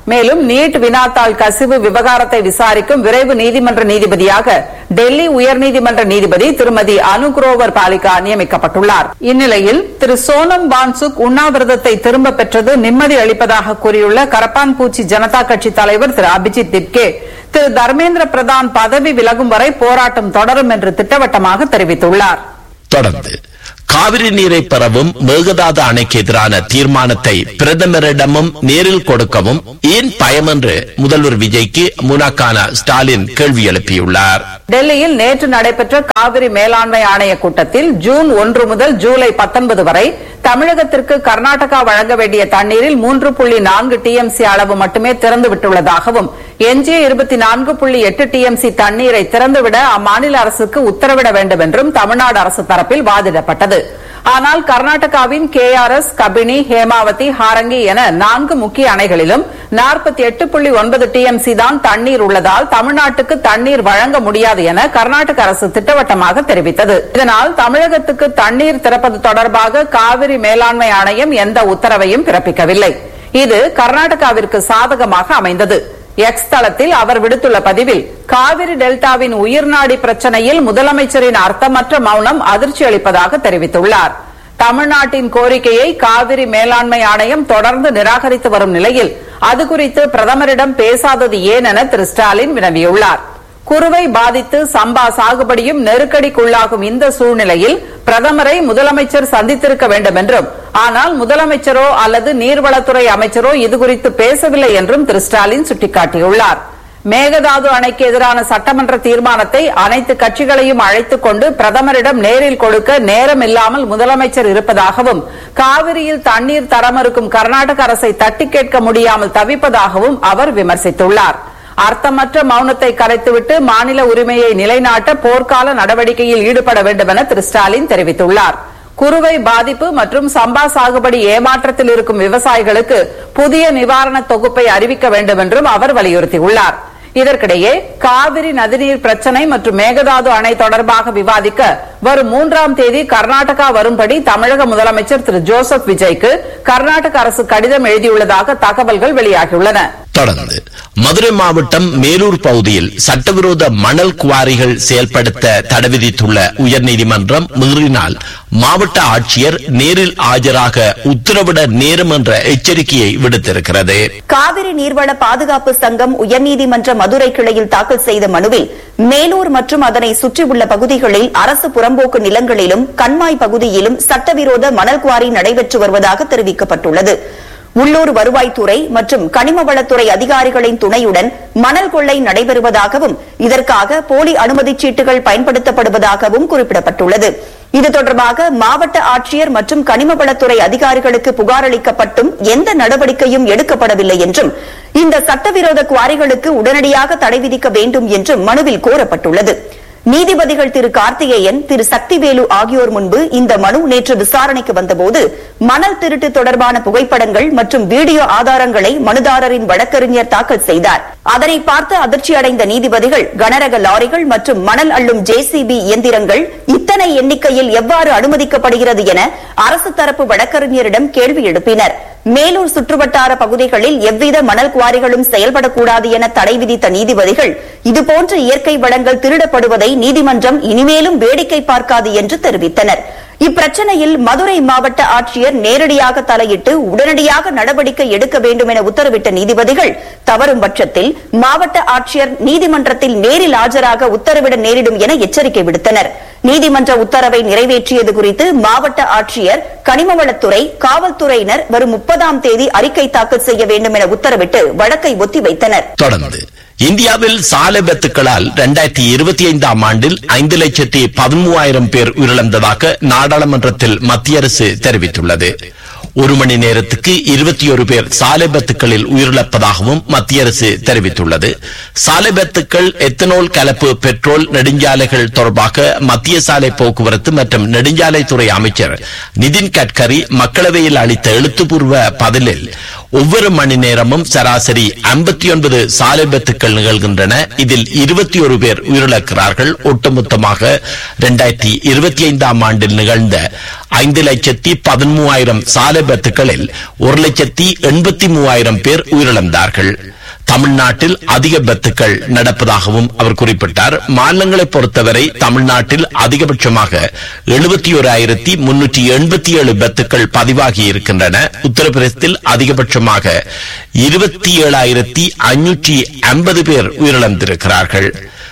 மேலும் நீட் வினாத்தாள் கசிவு விவகாரத்தை விசாரிக்கும் விரைவு நீதிமன்ற நீதிபதியாக டெல்லி உயர்நீதிமன்ற நீதிபதி திருமதி அனுகுரோவர் பாலிகா நியமிக்கப்பட்டுள்ளார் இந்நிலையில் திரு சோனம் வான்சுக் உண்ணாவிரதத்தை திரும்ப பெற்றது நிம்மதி அளிப்பதாக கூறியுள்ள கரப்பான் பூச்சி ஜனதா கட்சி தலைவர் திரு அபிஜித் திப்கே திரு தர்மேந்திர பிரதான் பதவி விலகும் வரை போராட்டம் தொடரும் என்று திட்டவட்டமாக தெரிவித்துள்ளார் தொடர்ந்து காவிரி நீரை பெறவும் மேகதாது அணைக்கு எதிரான தீர்மானத்தை பிரதமரிடமும் நேரில் கொடுக்கவும் ஏன் பயம் என்று முதல்வர் விஜய்க்கு முனாக்கான ஸ்டாலின் கேள்வி எழுப்பியுள்ளார் டெல்லியில் நேற்று நடைபெற்ற காவிரி மேலாண்மை ஆணைய கூட்டத்தில் ஜூன் ஒன்று முதல் ஜூலை பத்தொன்பது வரை தமிழகத்திற்கு கர்நாடகா வழங்க வேண்டிய தண்ணீரில் மூன்று புள்ளி நான்கு டிஎம்சி அளவு மட்டுமே திறந்து விட்டுள்ளதாகவும் எஞ்சிய இருபத்தி நான்கு புள்ளி எட்டு டிஎம்சி தண்ணீரை திறந்துவிட அம்மாநில அரசுக்கு உத்தரவிட வேண்டும் என்றும் தமிழ்நாடு அரசு தரப்பில் வாதிடப்பட்டது ஆனால் கர்நாடகாவின் K R S Kabini Hemavathi Harangi என நான்கு முக்கிய அணைகளிலும் நாற்பத்தி எட்டு புள்ளி ஒன்பது டிஎம்சி தான் தண்ணீர் உள்ளதால் தமிழ்நாட்டுக்கு தண்ணீர் வழங்க முடியாது என கர்நாடக அரசு திட்டவட்டமாக தெரிவித்தது இதனால் தமிழகத்துக்கு தண்ணீர் திறப்பது தொடர்பாக காவிரி மேலாண்மை ஆணையம் எந்த உத்தரவையும் பிறப்பிக்கவில்லை இது கர்நாடகாவிற்கு சாதகமாக அமைந்தது எக்ஸ் தளத்தில் அவர் விடுத்துள்ள பதிவில் காவிரி டெல்டாவின் உயிர்நாடி பிரச்சனையில் முதலமைச்சரின் அர்த்தமற்ற மௌனம் அதிர்ச்சி அளிப்பதாக தெரிவித்துள்ளார் தமிழ்நாட்டின் கோரிக்கையை காவிரி மேலாண்மை ஆணையம் தொடர்ந்து நிராகரித்து வரும் நிலையில் அது குறித்து பிரதமரிடம் பேசாதது ஏன் என திரு ஸ்டாலின் வினவியுள்ளார் குறுவை பாதித்து சம்பா சாகுபடியும் நெருக்கடிக்குள்ளாகும் இந்த சூழ்நிலையில் பிரதமரை முதலமைச்சர் சந்தித்திருக்க வேண்டும் என்றும் ஆனால் முதலமைச்சரோ அல்லது நீர்வளத்துறை அமைச்சரோ இதுகுறித்து பேசவில்லை என்றும் திரு ஸ்டாலின் சுட்டிக்காட்டியுள்ளார் மேகதாது அணைக்கு எதிரான சட்டமன்ற தீர்மானத்தை அனைத்து கட்சிகளையும் அழைத்துக் கொண்டு பிரதமரிடம் நேரில் கொடுக்க நேரம் இல்லாமல் முதலமைச்சர் இருப்பதாகவும் காவிரியில் தண்ணீர் தர மறுக்கும் கர்நாடக அரசை தட்டி கேட்க முடியாமல் தவிப்பதாகவும் அவர் விமர்சித்துள்ளார் அர்த்தமற்ற மௌனத்தை கலைத்துவிட்டு மாநில உரிமையை நிலைநாட்ட போர்க்கால நடவடிக்கையில் ஈடுபட வேண்டும் என திரு ஸ்டாலின் தெரிவித்துள்ளார் குறுவை பாதிப்பு மற்றும் சம்பா சாகுபடி ஏமாற்றத்தில் இருக்கும் விவசாயிகளுக்கு புதிய நிவாரண தொகுப்பை அறிவிக்க வேண்டும் என்றும் அவர் வலியுறுத்தியுள்ளார் இதற்கிடையே காவிரி நதிநீர் பிரச்சினை மற்றும் மேகதாது அணை தொடர்பாக விவாதிக்க வரும் மூன்றாம் தேதி கர்நாடகா வரும்படி தமிழக முதலமைச்சர் திரு ஜோசப் விஜய்க்கு கர்நாடக அரசு கடிதம் எழுதியுள்ளதாக தகவல்கள் வெளியாகியுள்ளன தொடர்ந்து மதுரை மாவட்டம் மேலூர் பகுதியில் சட்டவிரோத மணல் குவாரிகள் செயல்படுத்த தடை விதித்துள்ள உயர்நீதிமன்றம் மீறினால் மாவட்ட ஆட்சியர் நேரில் ஆஜராக உத்தரவிட நேரும் என்ற எச்சரிக்கையை விடுத்திருக்கிறது காவிரி நீர்வள பாதுகாப்பு சங்கம் உயர்நீதிமன்ற மதுரை கிளையில் தாக்கல் செய்த மனுவில் மேலூர் மற்றும் அதனை சுற்றியுள்ள பகுதிகளில் அரசு புறம்போக்கு நிலங்களிலும் கண்மாய் பகுதியிலும் சட்டவிரோத மணல் குவாரி நடைபெற்று வருவதாக தெரிவிக்கப்பட்டுள்ளது உள்ளூர் வருவாய்த்துறை மற்றும் கனிம வளத்துறை அதிகாரிகளின் துணையுடன் மணல் கொள்ளை நடைபெறுவதாகவும் இதற்காக போலி அனுமதிச் சீட்டுகள் பயன்படுத்தப்படுவதாகவும் குறிப்பிடப்பட்டுள்ளது இது தொடர்பாக மாவட்ட ஆட்சியர் மற்றும் கனிம வளத்துறை அதிகாரிகளுக்கு புகார் அளிக்கப்பட்டும் எந்த நடவடிக்கையும் எடுக்கப்படவில்லை என்றும் இந்த சட்டவிரோத குவாரிகளுக்கு உடனடியாக தடை விதிக்க வேண்டும் என்றும் மனுவில் கோரப்பட்டுள்ளது நீதிபதிகள் திரு கார்த்திகேயன் திரு சக்திவேலு ஆகியோர் முன்பு இந்த மனு நேற்று விசாரணைக்கு வந்தபோது மணல் திருட்டு தொடர்பான புகைப்படங்கள் மற்றும் வீடியோ ஆதாரங்களை மனுதாரரின் வழக்கறிஞர் தாக்கல் செய்தார் அதனை பார்த்து அதிர்ச்சி அடைந்த நீதிபதிகள் கனரக லாரிகள் மற்றும் மணல் அள்ளும் ஜேசிபி இயந்திரங்கள் இத்தனை எண்ணிக்கையில் எவ்வாறு அனுமதிக்கப்படுகிறது என அரசு தரப்பு வழக்கறிஞரிடம் கேள்வி எழுப்பினர் மேலூர் சுற்றுவட்டார பகுதிகளில் எவ்வித மணல் குவாரிகளும் செயல்படக்கூடாது என தடை விதித்த நீதிபதிகள் இதுபோன்ற இயற்கை வளங்கள் திருடப்படுவதை நீதிமன்றம் இனிமேலும் வேடிக்கை பார்க்காது என்று தெரிவித்தனர் இப்பிரச்சனையில் மதுரை மாவட்ட ஆட்சியர் நேரடியாக தலையிட்டு உடனடியாக நடவடிக்கை எடுக்க வேண்டும் என உத்தரவிட்ட நீதிபதிகள் தவறும் பட்சத்தில் மாவட்ட ஆட்சியர் நீதிமன்றத்தில் நேரில் ஆஜராக உத்தரவிட நேரிடும் என எச்சரிக்கை விடுத்தனர் நீதிமன்ற உத்தரவை நிறைவேற்றியது குறித்து மாவட்ட ஆட்சியர் கனிமவளத்துறை காவல்துறையினர் வரும் முப்பதாம் தேதி அறிக்கை தாக்கல் செய்ய வேண்டும் என உத்தரவிட்டு வழக்கை ஒத்திவைத்தனர் தொடர்ந்து இந்தியாவில் சாலை விபத்துக்களால் இரண்டாயிரத்தி இருபத்தி ஐந்தாம் ஆண்டில் ஐந்து லட்சத்தி பதிமூவாயிரம் பேர் உயிரிழந்ததாக நாடாளுமன்றத்தில் மத்திய அரசு தெரிவித்துள்ளது ஒரு மணி நேரத்துக்கு இருபத்தி ஒரு பேர் சாலை விபத்துக்களில் உயிரிழப்பதாகவும் மத்திய அரசு தெரிவித்துள்ளது சாலை விபத்துக்கள் எத்தனால் கலப்பு பெட்ரோல் நெடுஞ்சாலைகள் தொடர்பாக மத்திய சாலை போக்குவரத்து மற்றும் நெடுஞ்சாலைத்துறை அமைச்சர் நிதின் கட்கரி மக்களவையில் அளித்த எழுத்துப்பூர்வ பதிலில் ஒவ்வொரு மணி நேரமும் சராசரி ஐம்பத்தி ஒன்பது சாலை விபத்துக்கள் நிகழ்கின்றன இதில் இருபத்தி ஒரு பேர் உயிரிழக்கிறார்கள் ஒட்டுமொத்தமாக இரண்டாயிரத்தி இருபத்தி ஐந்தாம் ஆண்டில் நிகழ்ந்த ஐந்து லட்சத்தி பதிமூவாயிரம் சாலை விபத்துகளில் ஒரு லட்சத்தி எண்பத்தி மூவாயிரம் பேர் உயிரிழந்தார்கள் தமிழ்நாட்டில் அதிக விபத்துக்கள் நடப்பதாகவும் அவர் குறிப்பிட்டார் மாநிலங்களை பொறுத்தவரை தமிழ்நாட்டில் அதிகபட்சமாக எழுபத்தி ஓராயிரத்தி முன்னூற்றி எண்பத்தி ஏழு விபத்துக்கள் பதிவாகி இருக்கின்றன உத்தரப்பிரதேசத்தில் அதிகபட்சமாக இருபத்தி ஏழாயிரத்தி ஐநூற்றி ஐம்பது பேர் உயிரிழந்திருக்கிறார்கள்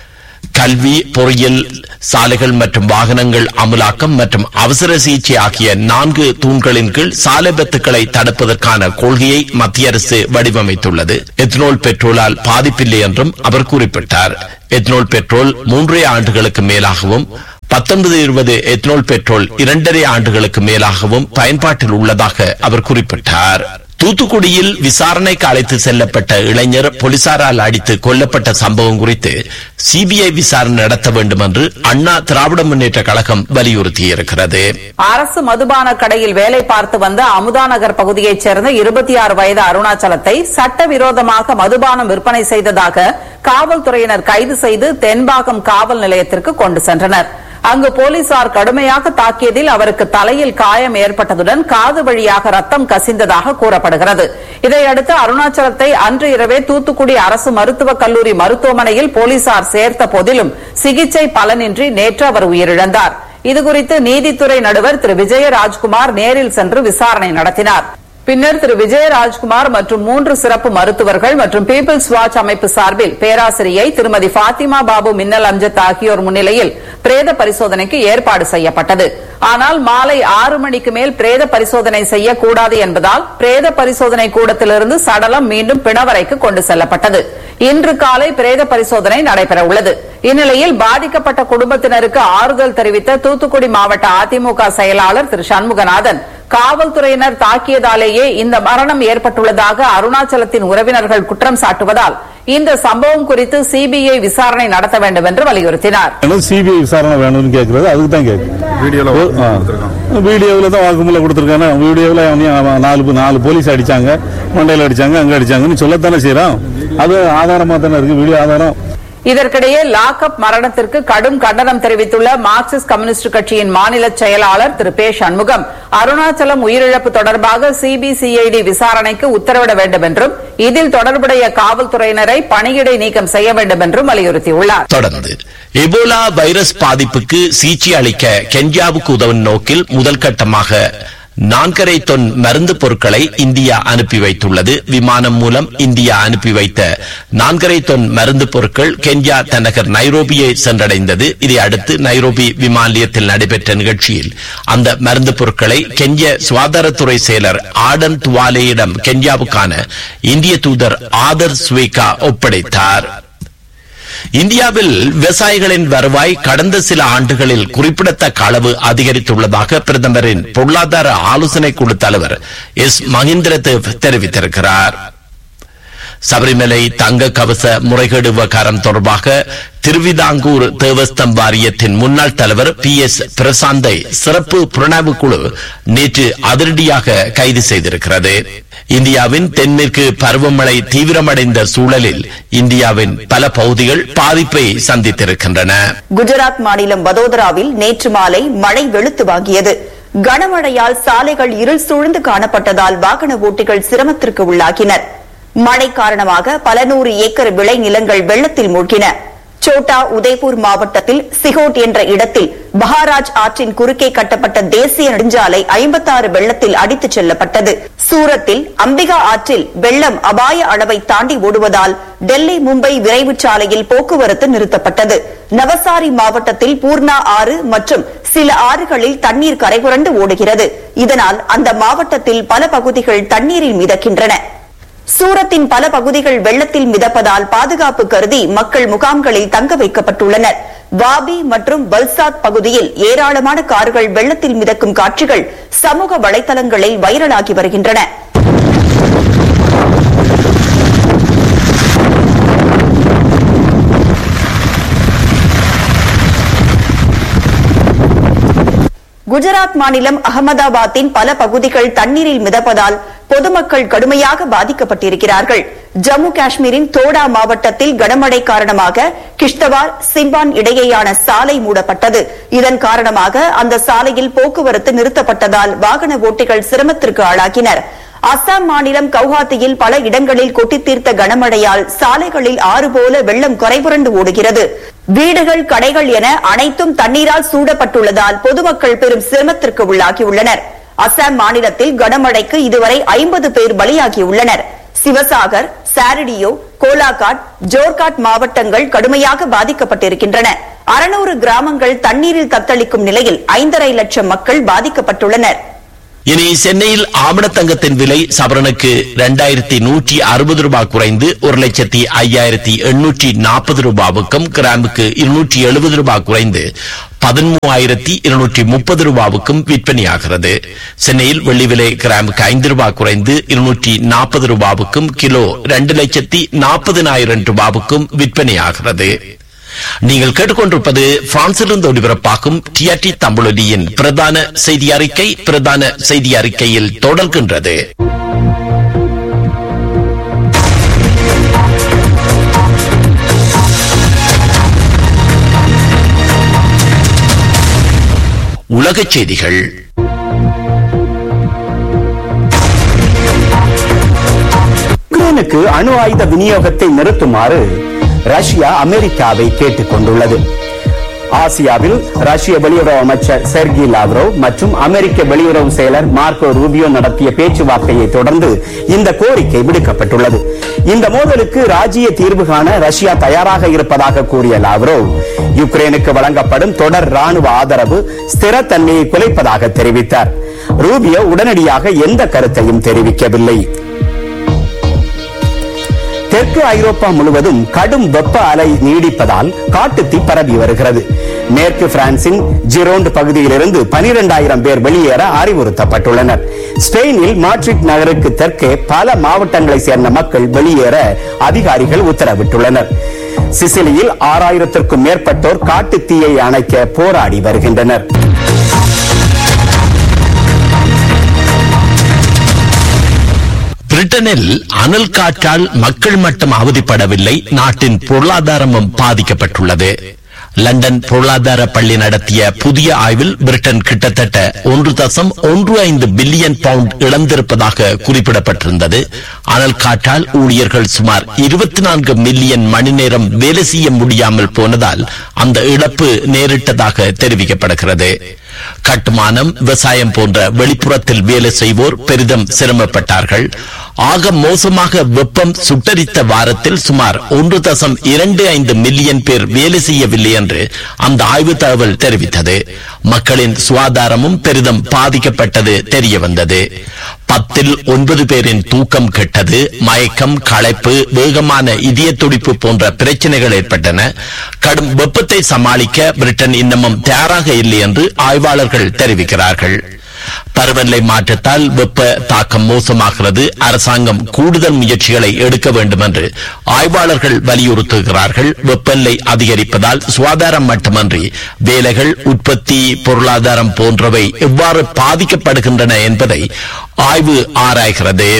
கல்வி பொறியியல் சாலைகள் மற்றும் வாகனங்கள் அமலாக்கம் மற்றும் அவசர சிகிச்சை ஆகிய நான்கு தூண்களின் கீழ் சாலை விபத்துக்களை தடுப்பதற்கான கொள்கையை மத்திய அரசு வடிவமைத்துள்ளது எத்னோல் பெட்ரோலால் பாதிப்பில்லை என்றும் அவர் குறிப்பிட்டார் எத்னோல் பெட்ரோல் மூன்றே ஆண்டுகளுக்கு மேலாகவும் பத்தொன்பது இருபது எத்னோல் பெட்ரோல் இரண்டரை ஆண்டுகளுக்கு மேலாகவும் பயன்பாட்டில் உள்ளதாக அவர் குறிப்பிட்டார் தூத்துக்குடியில் விசாரணைக்கு அழைத்து செல்லப்பட்ட இளைஞர் போலீசாரால் அடித்து கொல்லப்பட்ட சம்பவம் குறித்து சிபிஐ விசாரணை நடத்த வேண்டும் என்று அண்ணா திராவிட முன்னேற்ற கழகம் வலியுறுத்தியிருக்கிறது அரசு மதுபான கடையில் வேலை பார்த்து வந்த அமுதா நகர் பகுதியைச் சேர்ந்த இருபத்தி ஆறு வயது அருணாச்சலத்தை சட்டவிரோதமாக மதுபானம் விற்பனை செய்ததாக காவல்துறையினர் கைது செய்து தென்பாகம் காவல் நிலையத்திற்கு கொண்டு சென்றனர் அங்கு போலீசார் கடுமையாக தாக்கியதில் அவருக்கு தலையில் காயம் ஏற்பட்டதுடன் காது வழியாக ரத்தம் கசிந்ததாக கூறப்படுகிறது இதையடுத்து அருணாச்சலத்தை அன்று இரவே தூத்துக்குடி அரசு மருத்துவக் கல்லூரி மருத்துவமனையில் போலீசார் சேர்த்த போதிலும் சிகிச்சை பலனின்றி நேற்று அவர் உயிரிழந்தார் இதுகுறித்து நீதித்துறை நடுவர் திரு விஜய ராஜ்குமார் நேரில் சென்று விசாரணை நடத்தினார் பின்னர் திரு விஜயராஜ்குமார் மற்றும் மூன்று சிறப்பு மருத்துவர்கள் மற்றும் பீப்பிள்ஸ் வாட்ச் அமைப்பு சார்பில் பேராசிரியை திருமதி பாத்திமா பாபு மின்னல் அம்ஜத் ஆகியோர் முன்னிலையில் பிரேத பரிசோதனைக்கு ஏற்பாடு செய்யப்பட்டது ஆனால் மாலை ஆறு மணிக்கு மேல் பிரேத பரிசோதனை செய்யக்கூடாது என்பதால் பிரேத பரிசோதனை கூடத்திலிருந்து சடலம் மீண்டும் பிணவரைக்கு கொண்டு செல்லப்பட்டது இன்று காலை பிரேத பரிசோதனை நடைபெற உள்ளது இந்நிலையில் பாதிக்கப்பட்ட குடும்பத்தினருக்கு ஆறுதல் தெரிவித்த தூத்துக்குடி மாவட்ட அதிமுக செயலாளர் திரு சண்முகநாதன் காவல்துறையினர் தாக்கியதாலேயே இந்த மரணம் ஏற்பட்டுள்ளதாக அருணாச்சலத்தின் உறவினர்கள் குற்றம் சாட்டுவதால் இந்த சம்பவம் குறித்து சிபிஐ விசாரணை நடத்த வேண்டும் என்று வலியுறுத்தினார் சிபிஐ விசாரணை வேணும்னு கேட்கறது அதுக்கு தான் கேட்குறேன் வீடியோவில் தான் வாக்குமூலம் கொடுத்துருக்காங்க வீடியோவில் அவனையும் நாலு நாலு போலீஸ் அடிச்சாங்க மண்டையில் அடிச்சாங்க அங்கே அடிச்சாங்கன்னு சொல்லத்தானே செய்யறோம் அது ஆதாரமா தானே இருக்கு வீடியோ ஆதாரம் இதற்கிடையே லாக்அப் மரணத்திற்கு கடும் கண்டனம் தெரிவித்துள்ள மார்க்சிஸ்ட் கம்யூனிஸ்ட் கட்சியின் மாநில செயலாளர் திரு பே சண்முகம் அருணாச்சலம் உயிரிழப்பு தொடர்பாக சிபிசிஐடி விசாரணைக்கு உத்தரவிட வேண்டும் என்றும் இதில் தொடர்புடைய காவல்துறையினரை பணியிடை நீக்கம் செய்ய வேண்டும் என்றும் வலியுறுத்தியுள்ளார் தொடர்ந்து எபோலா வைரஸ் பாதிப்புக்கு சிகிச்சை அளிக்க கென்யாவுக்கு உதவும் நோக்கில் முதல் கட்டமாக நான்கரை தொன் மருந்து பொருட்களை இந்தியா அனுப்பி வைத்துள்ளது விமானம் மூலம் இந்தியா அனுப்பி வைத்த நான்கரை தொன் மருந்து பொருட்கள் கென்யா தலைநகர் நைரோபியை சென்றடைந்தது இதை அடுத்து நைரோபி விமான நிலையத்தில் நடைபெற்ற நிகழ்ச்சியில் அந்த மருந்து பொருட்களை கென்ய சுகாதாரத்துறை செயலர் ஆடன் துவாலேயிடம் கென்யாவுக்கான இந்திய தூதர் ஆதர் ஸ்வேகா ஒப்படைத்தார் இந்தியாவில் விவசாயிகளின் வருவாய் கடந்த சில ஆண்டுகளில் குறிப்பிடத்தக்க அளவு அதிகரித்துள்ளதாக பிரதமரின் பொருளாதார ஆலோசனை குழு தலைவர் எஸ் மகேந்திர தேவ் தெரிவித்திருக்கிறார் சபரிமலை தங்க கவச முறைகேடு விவகாரம் தொடர்பாக திருவிதாங்கூர் தேவஸ்தம் வாரியத்தின் முன்னாள் தலைவர் பி எஸ் பிரசாந்தை சிறப்பு புலனாய்வு குழு நேற்று அதிரடியாக கைது செய்திருக்கிறது இந்தியாவின் தென்மேற்கு பருவமழை தீவிரமடைந்த சூழலில் இந்தியாவின் பல பகுதிகள் பாதிப்பை சந்தித்திருக்கின்றன குஜராத் மாநிலம் வதோதராவில் நேற்று மாலை மழை வெளுத்து வாங்கியது கனமழையால் சாலைகள் இருள் சூழ்ந்து காணப்பட்டதால் வாகன ஓட்டிகள் சிரமத்திற்கு உள்ளாகினர் மழை காரணமாக பல நூறு ஏக்கர் விளை நிலங்கள் வெள்ளத்தில் மூழ்கின சோட்டா உதய்பூர் மாவட்டத்தில் சிகோட் என்ற இடத்தில் பஹாராஜ் ஆற்றின் குறுக்கே கட்டப்பட்ட தேசிய நெடுஞ்சாலை ஐம்பத்தாறு வெள்ளத்தில் அடித்துச் செல்லப்பட்டது சூரத்தில் அம்பிகா ஆற்றில் வெள்ளம் அபாய அளவை தாண்டி ஓடுவதால் டெல்லி மும்பை விரைவு சாலையில் போக்குவரத்து நிறுத்தப்பட்டது நவசாரி மாவட்டத்தில் பூர்ணா ஆறு மற்றும் சில ஆறுகளில் தண்ணீர் கரைபுரண்டு ஓடுகிறது இதனால் அந்த மாவட்டத்தில் பல பகுதிகள் தண்ணீரில் மிதக்கின்றன சூரத்தின் பல பகுதிகள் வெள்ளத்தில் மிதப்பதால் பாதுகாப்பு கருதி மக்கள் முகாம்களில் தங்க வைக்கப்பட்டுள்ளனர் வாபி மற்றும் வல்சாத் பகுதியில் ஏராளமான கார்கள் வெள்ளத்தில் மிதக்கும் காட்சிகள் சமூக வலைதளங்களில் வைரலாகி வருகின்றன குஜராத் மாநிலம் அகமதாபாத்தின் பல பகுதிகள் தண்ணீரில் மிதப்பதால் பொதுமக்கள் கடுமையாக பாதிக்கப்பட்டிருக்கிறார்கள் ஜம்மு காஷ்மீரின் தோடா மாவட்டத்தில் கனமழை காரணமாக கிஷ்தவார் சிம்பான் இடையேயான சாலை மூடப்பட்டது இதன் காரணமாக அந்த சாலையில் போக்குவரத்து நிறுத்தப்பட்டதால் வாகன ஓட்டிகள் சிரமத்திற்கு ஆளாகினர் அசாம் மாநிலம் கவுஹாத்தியில் பல இடங்களில் கொட்டி தீர்த்த கனமழையால் சாலைகளில் ஆறு போல வெள்ளம் கரைபுரண்டு ஓடுகிறது வீடுகள் கடைகள் என அனைத்தும் தண்ணீரால் சூடப்பட்டுள்ளதால் பொதுமக்கள் பெரும் சிரமத்திற்கு உள்ளாகியுள்ளனர் அசாம் மாநிலத்தில் கனமழைக்கு இதுவரை ஐம்பது பேர் பலியாகியுள்ளனர் சிவசாகர் சாரடியோ கோலாகாட் ஜோர்காட் மாவட்டங்கள் கடுமையாக பாதிக்கப்பட்டிருக்கின்றன அறுநூறு கிராமங்கள் தண்ணீரில் தத்தளிக்கும் நிலையில் ஐந்தரை லட்சம் மக்கள் பாதிக்கப்பட்டுள்ளனர் இனி சென்னையில் ஆமணத்தங்கத்தின் விலை சவரனுக்கு இரண்டாயிரத்தி நூற்றி அறுபது ரூபாய் குறைந்து ஒரு லட்சத்தி ஐயாயிரத்தி எண்ணூற்றி நாற்பது ரூபாவுக்கும் கிராமுக்கு இருநூற்றி எழுபது ரூபாய் குறைந்து பதிமூவாயிரத்தி இருநூற்றி முப்பது ரூபாவுக்கும் விற்பனையாகிறது சென்னையில் வெள்ளி விலை கிராமுக்கு ஐந்து ரூபாய் குறைந்து இருநூற்றி நாற்பது ரூபாவுக்கும் கிலோ இரண்டு லட்சத்தி நாற்பதினாயிரம் ரூபாவுக்கும் விற்பனையாகிறது நீங்கள் கேட்டுக்கொண்டிருப்பது பிரான்சிலிருந்து ஒளிபரப்பாகும் டிஆர்டி தமிழொலியின் பிரதான செய்தி அறிக்கை பிரதான செய்தி அறிக்கையில் தொடர்கின்றது உலகச் செய்திகள் உக்ரைனுக்கு அணு ஆயுத விநியோகத்தை நிறுத்துமாறு ரஷ்யா அமெரிக்காவை கேட்டுக் கொண்டுள்ளது ஆசியாவில் ரஷ்ய வெளியுறவு அமைச்சர் செர்கி லாவ்ரோவ் மற்றும் அமெரிக்க வெளியுறவு செயலர் மார்க்கோ ரூபியோ நடத்திய பேச்சுவார்த்தையை தொடர்ந்து இந்த கோரிக்கை விடுக்கப்பட்டுள்ளது இந்த மோதலுக்கு ராஜ்ய தீர்வு காண ரஷ்யா தயாராக இருப்பதாக கூறிய லாவ்ரோவ் யுக்ரைனுக்கு வழங்கப்படும் தொடர் ராணுவ ஆதரவு ஸ்திரத்தன்மையை குலைப்பதாக தெரிவித்தார் ரூபியோ உடனடியாக எந்த கருத்தையும் தெரிவிக்கவில்லை தெற்கு ஐரோப்பா முழுவதும் கடும் வெப்ப அலை நீடிப்பதால் காட்டுத்தீ பரவி வருகிறது மேற்கு பிரான்சின் ஜிரோண்ட் பகுதியிலிருந்து பனிரெண்டாயிரம் பேர் வெளியேற அறிவுறுத்தப்பட்டுள்ளனர் ஸ்பெயினில் மாட்ரிட் நகருக்கு தெற்கே பல மாவட்டங்களை சேர்ந்த மக்கள் வெளியேற அதிகாரிகள் உத்தரவிட்டுள்ளனர் சிசிலியில் ஆறாயிரத்திற்கும் மேற்பட்டோர் காட்டுத்தீயை அணைக்க போராடி வருகின்றனர் பிரிட்டனில் அனல் காற்றால் மக்கள் மட்டும் அவதிப்படவில்லை நாட்டின் பொருளாதாரமும் பாதிக்கப்பட்டுள்ளது லண்டன் பொருளாதார பள்ளி நடத்திய புதிய ஆய்வில் பிரிட்டன் கிட்டத்தட்ட ஒன்று தசம் ஒன்று ஐந்து பில்லியன் பவுண்ட் இழந்திருப்பதாக குறிப்பிடப்பட்டிருந்தது அனல் காற்றால் ஊழியர்கள் சுமார் இருபத்தி நான்கு மில்லியன் மணி நேரம் வேலை செய்ய முடியாமல் போனதால் அந்த இழப்பு நேரிட்டதாக தெரிவிக்கப்படுகிறது கட்டுமானம் விவசாயம் போன்ற வெளிப்புறத்தில் வேலை செய்வோர் பெரிதும் சிரமப்பட்டார்கள் ஆக மோசமாக வெப்பம் சுட்டரித்த வாரத்தில் சுமார் ஒன்று தசம் இரண்டு ஐந்து மில்லியன் பேர் வேலை செய்யவில்லை என்று அந்த ஆய்வு தகவல் தெரிவித்தது மக்களின் சுகாதாரமும் பெரிதும் பாதிக்கப்பட்டது தெரிய வந்தது பத்தில் ஒன்பது பேரின் தூக்கம் கெட்டது மயக்கம் களைப்பு வேகமான இதய துடிப்பு போன்ற பிரச்சனைகள் ஏற்பட்டன கடும் வெப்பத்தை சமாளிக்க பிரிட்டன் இன்னமும் தயாராக இல்லை என்று ஆய்வாளர்கள் தெரிவிக்கிறார்கள் பருவநிலை மாற்றத்தால் வெப்ப தாக்கம் மோசமாகிறது அரசாங்கம் கூடுதல் முயற்சிகளை எடுக்க வேண்டும் என்று ஆய்வாளர்கள் வலியுறுத்துகிறார்கள் வெப்பநிலை அதிகரிப்பதால் சுகாதாரம் மட்டுமன்றி வேலைகள் உற்பத்தி பொருளாதாரம் போன்றவை எவ்வாறு பாதிக்கப்படுகின்றன என்பதை ஆய்வு ஆராய்கிறது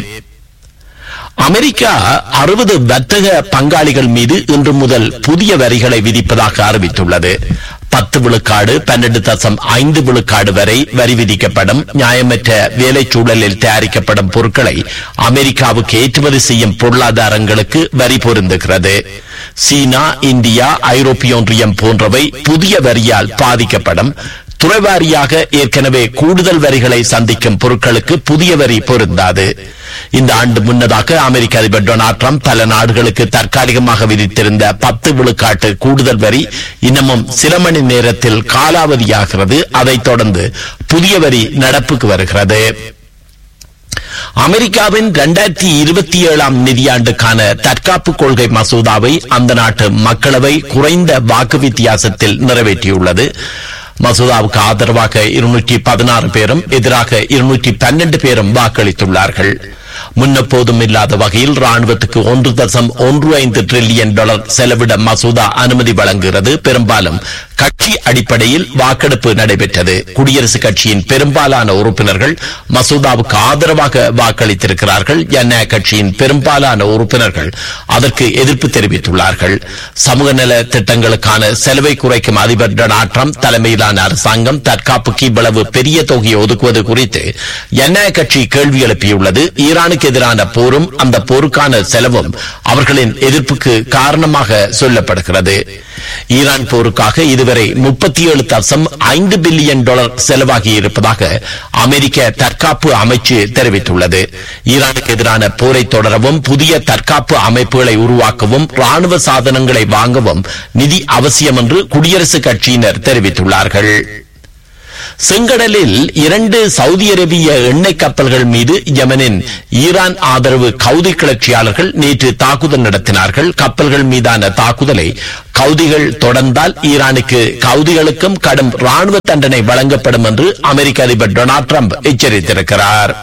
அமெரிக்கா அறுபது வர்த்தக பங்காளிகள் மீது இன்று முதல் புதிய வரிகளை விதிப்பதாக அறிவித்துள்ளது பத்து விழுக்காடு பன்னெண்டு தசம் ஐந்து விழுக்காடு வரை வரி விதிக்கப்படும் நியாயமற்ற வேலை சூழலில் தயாரிக்கப்படும் பொருட்களை அமெரிக்காவுக்கு ஏற்றுமதி செய்யும் பொருளாதாரங்களுக்கு வரி பொருந்துகிறது சீனா இந்தியா ஐரோப்பிய ஒன்றியம் போன்றவை புதிய வரியால் பாதிக்கப்படும் துறைவாரியாக ஏற்கனவே கூடுதல் வரிகளை சந்திக்கும் பொருட்களுக்கு புதிய வரி பொருந்தாது இந்த ஆண்டு முன்னதாக அமெரிக்க அதிபர் டொனால்ட் ட்ரம்ப் பல நாடுகளுக்கு தற்காலிகமாக விதித்திருந்த பத்து விழுக்காட்டு கூடுதல் வரி இன்னமும் சில மணி நேரத்தில் காலாவதியாகிறது அதைத் தொடர்ந்து புதிய வரி நடப்புக்கு வருகிறது அமெரிக்காவின் இரண்டாயிரத்தி இருபத்தி ஏழாம் நிதியாண்டுக்கான தற்காப்பு கொள்கை மசோதாவை அந்த நாட்டு மக்களவை குறைந்த வாக்கு வித்தியாசத்தில் நிறைவேற்றியுள்ளது மசோதாவுக்கு ஆதரவாக இருநூற்றி பதினாறு பேரும் எதிராக இருநூற்றி பன்னெண்டு பேரும் வாக்களித்துள்ளார்கள் முன்னெப்போதும் இல்லாத வகையில் ராணுவத்துக்கு ஒன்று தசம் ஒன்று ஐந்து டிரில்லியன் டாலர் செலவிட மசோதா அனுமதி வழங்குகிறது பெரும்பாலும் கட்சி அடிப்படையில் வாக்கெடுப்பு நடைபெற்றது குடியரசுக் கட்சியின் பெரும்பாலான உறுப்பினர்கள் மசோதாவுக்கு ஆதரவாக வாக்களித்திருக்கிறார்கள் ஜனநாயக கட்சியின் பெரும்பாலான உறுப்பினர்கள் அதற்கு எதிர்ப்பு தெரிவித்துள்ளார்கள் சமூக நல திட்டங்களுக்கான செலவை குறைக்கும் அதிபர் டொனால்ட் ட்ரம்ப் தலைமையிலான அரசாங்கம் தற்காப்புக்கு இவ்வளவு பெரிய தொகையை ஒதுக்குவது குறித்து ஜனநாயக கட்சி கேள்வி எழுப்பியுள்ளது ஈரானுக்கு எதிரான போரும் அந்த போருக்கான செலவும் அவர்களின் எதிர்ப்புக்கு காரணமாக சொல்லப்படுகிறது ஈரான் போருக்காக இதுவரை முப்பத்தி ஏழு தசம் ஐந்து பில்லியன் டாலர் செலவாகி இருப்பதாக அமெரிக்க தற்காப்பு அமைச்சு தெரிவித்துள்ளது ஈரானுக்கு எதிரான போரை தொடரவும் புதிய தற்காப்பு அமைப்புகளை உருவாக்கவும் ராணுவ சாதனங்களை வாங்கவும் நிதி அவசியம் என்று குடியரசுக் கட்சியினர் தெரிவித்துள்ளார்கள் செங்கடலில் இரண்டு சவுதி அரேபிய எண்ணெய் கப்பல்கள் மீது யமனின் ஈரான் ஆதரவு கவுதி கிளர்ச்சியாளர்கள் நேற்று தாக்குதல் நடத்தினார்கள் கப்பல்கள் மீதான தாக்குதலை கவுதிகள் தொடர்ந்தால் ஈரானுக்கு கவுதிகளுக்கும் கடும் ராணுவ தண்டனை வழங்கப்படும் என்று அமெரிக்க அதிபர் டொனால்ட் ட்ரம்ப் எச்சரித்திருக்கிறார்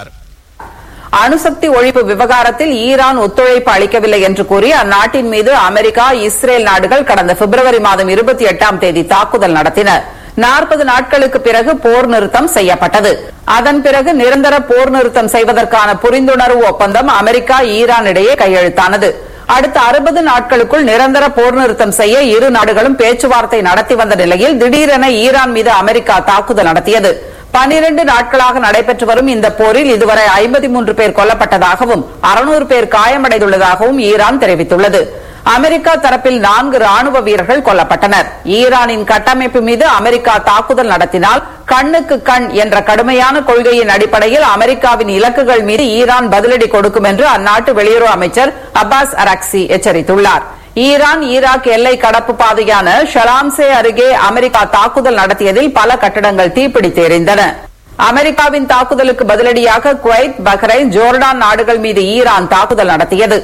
அணுசக்தி ஒழிப்பு விவகாரத்தில் ஈரான் ஒத்துழைப்பு அளிக்கவில்லை என்று கூறி அந்நாட்டின் மீது அமெரிக்கா இஸ்ரேல் நாடுகள் கடந்த பிப்ரவரி மாதம் இருபத்தி எட்டாம் தேதி தாக்குதல் நடத்தின நாற்பது நாட்களுக்கு பிறகு போர் நிறுத்தம் செய்யப்பட்டது அதன் பிறகு நிரந்தர போர் நிறுத்தம் செய்வதற்கான புரிந்துணர்வு ஒப்பந்தம் அமெரிக்கா ஈரான் இடையே கையெழுத்தானது அடுத்த அறுபது நாட்களுக்குள் நிரந்தர போர் நிறுத்தம் செய்ய இரு நாடுகளும் பேச்சுவார்த்தை நடத்தி வந்த நிலையில் திடீரென ஈரான் மீது அமெரிக்கா தாக்குதல் நடத்தியது பனிரண்டு நாட்களாக நடைபெற்று வரும் இந்த போரில் இதுவரை ஐம்பத்தி மூன்று பேர் கொல்லப்பட்டதாகவும் அறுநூறு பேர் காயமடைந்துள்ளதாகவும் ஈரான் தெரிவித்துள்ளது அமெரிக்கா தரப்பில் நான்கு ராணுவ வீரர்கள் கொல்லப்பட்டனர் ஈரானின் கட்டமைப்பு மீது அமெரிக்கா தாக்குதல் நடத்தினால் கண்ணுக்கு கண் என்ற கடுமையான கொள்கையின் அடிப்படையில் அமெரிக்காவின் இலக்குகள் மீது ஈரான் பதிலடி கொடுக்கும் என்று அந்நாட்டு வெளியுறவு அமைச்சர் அப்பாஸ் அரக்சி எச்சரித்துள்ளார் ஈரான் ஈராக் எல்லை கடப்பு பாதையான ஷலாம்சே அருகே அமெரிக்கா தாக்குதல் நடத்தியதில் பல கட்டடங்கள் தீப்பிடித்து எரிந்தன அமெரிக்காவின் தாக்குதலுக்கு பதிலடியாக குவைத் பஹ்ரைன் ஜோர்டான் நாடுகள் மீது ஈரான் தாக்குதல் நடத்தியது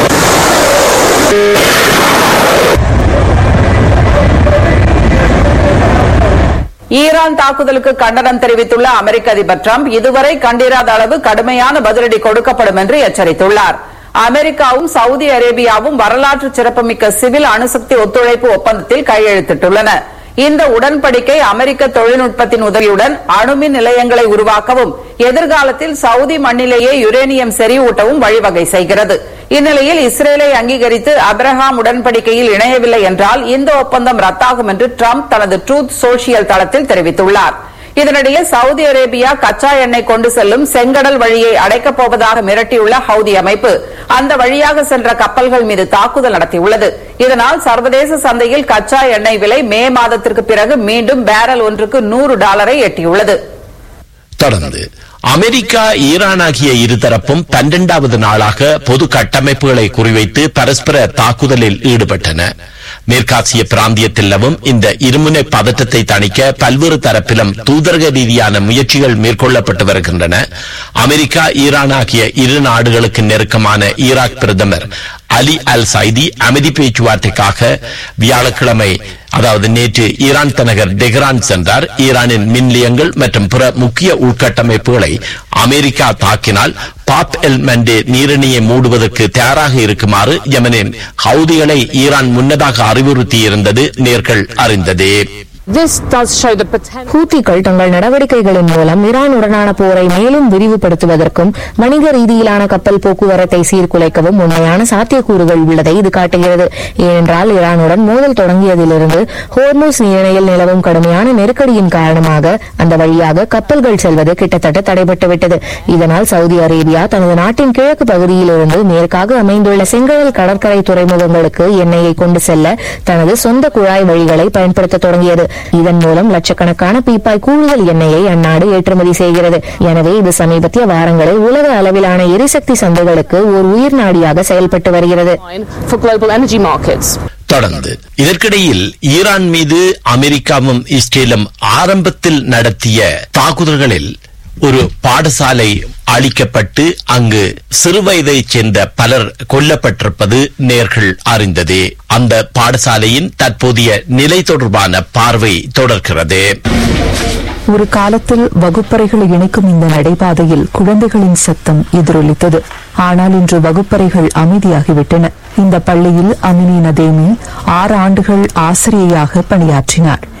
ஈரான் தாக்குதலுக்கு கண்டனம் தெரிவித்துள்ள அமெரிக்க அதிபர் டிரம்ப் இதுவரை கண்டிராத அளவு கடுமையான பதிலடி கொடுக்கப்படும் என்று எச்சரித்துள்ளார் அமெரிக்காவும் சவுதி அரேபியாவும் வரலாற்று சிறப்புமிக்க சிவில் அணுசக்தி ஒத்துழைப்பு ஒப்பந்தத்தில் கையெழுத்திட்டுள்ளன இந்த உடன்படிக்கை அமெரிக்க தொழில்நுட்பத்தின் உதவியுடன் அணுமின் நிலையங்களை உருவாக்கவும் எதிர்காலத்தில் சவுதி மண்ணிலேயே யுரேனியம் செறிவூட்டவும் வழிவகை செய்கிறது இந்நிலையில் இஸ்ரேலை அங்கீகரித்து அப்ரஹாம் உடன்படிக்கையில் இணையவில்லை என்றால் இந்த ஒப்பந்தம் ரத்தாகும் என்று டிரம்ப் தனது ட்ரூத் சோஷியல் தளத்தில் தெரிவித்துள்ளார் இதனிடையே சவுதி அரேபியா கச்சா எண்ணெய் கொண்டு செல்லும் செங்கடல் வழியை அடைக்கப் போவதாக மிரட்டியுள்ள ஹவுதி அமைப்பு அந்த வழியாக சென்ற கப்பல்கள் மீது தாக்குதல் நடத்தியுள்ளது இதனால் சர்வதேச சந்தையில் கச்சா எண்ணெய் விலை மே மாதத்திற்கு பிறகு மீண்டும் பேரல் ஒன்றுக்கு நூறு டாலரை எட்டியுள்ளது தொடர்ந்து அமெரிக்கா ஈரான் ஆகிய இருதரப்பும் பன்னிரண்டாவது நாளாக பொது கட்டமைப்புகளை குறிவைத்து பரஸ்பர தாக்குதலில் ஈடுபட்டன மேற்காசிய பிராந்தியத்தில் நிலவும் இந்த இருமுனை பதற்றத்தை தணிக்க பல்வேறு தரப்பிலும் தூதரக ரீதியான முயற்சிகள் மேற்கொள்ளப்பட்டு வருகின்றன அமெரிக்கா ஈரான் ஆகிய இரு நாடுகளுக்கு நெருக்கமான ஈராக் பிரதமர் அலி அல் சைதி அமைதி பேச்சுவார்த்தைக்காக வியாழக்கிழமை அதாவது நேற்று ஈரான் தலைநகர் டெஹ்ரான் சென்றார் ஈரானின் மின்நிலையங்கள் மற்றும் பிற முக்கிய உள்கட்டமைப்புகளை அமெரிக்கா தாக்கினால் பாப் எல் மண்டே நீரிணையை மூடுவதற்கு தயாராக இருக்குமாறு யமனின் ஹவுதிகளை ஈரான் முன்னதாக அறிவுறுத்தியிருந்தது நேர்கள் அறிந்ததே ஹூத்திகள் தங்கள் நடவடிக்கைகளின் மூலம் ஈரானுடனான போரை மேலும் விரிவுபடுத்துவதற்கும் வணிக ரீதியிலான கப்பல் போக்குவரத்தை சீர்குலைக்கவும் உண்மையான சாத்தியக்கூறுகள் உள்ளதை இது காட்டுகிறது ஏனென்றால் ஈரானுடன் மோதல் தொடங்கியதிலிருந்து ஹோர்மூஸ் நீரிணையில் நிலவும் கடுமையான நெருக்கடியின் காரணமாக அந்த வழியாக கப்பல்கள் செல்வது கிட்டத்தட்ட தடைபட்டுவிட்டது இதனால் சவுதி அரேபியா தனது நாட்டின் கிழக்கு பகுதியிலிருந்து மேற்காக அமைந்துள்ள செங்கடல் கடற்கரை துறைமுகங்களுக்கு எண்ணெயை கொண்டு செல்ல தனது சொந்த குழாய் வழிகளை பயன்படுத்த தொடங்கியது இதன் மூலம் லட்சக்கணக்கான பீப்பாய் கூடுதல் எண்ணெயை அந்நாடு ஏற்றுமதி செய்கிறது எனவே இது சமீபத்திய வாரங்களில் உலக அளவிலான எரிசக்தி சந்தைகளுக்கு ஒரு உயிர் நாடியாக செயல்பட்டு வருகிறது தொடர்ந்து இதற்கிடையில் ஈரான் மீது அமெரிக்காவும் இஸ்ரேலும் ஆரம்பத்தில் நடத்திய தாக்குதல்களில் ஒரு பாடசாலை அழிக்கப்பட்டு அங்கு சிறுவயதைச் சேர்ந்த பலர் கொல்லப்பட்டிருப்பது நேர்கள் அறிந்ததே அந்த பாடசாலையின் தற்போதைய நிலை தொடர்பான பார்வை தொடர்கிறது ஒரு காலத்தில் வகுப்பறைகளை இணைக்கும் இந்த நடைபாதையில் குழந்தைகளின் சத்தம் எதிரொலித்தது ஆனால் இன்று வகுப்பறைகள் அமைதியாகிவிட்டன இந்த பள்ளியில் அமினி நதேமி ஆறு ஆண்டுகள் ஆசிரியையாக பணியாற்றினார்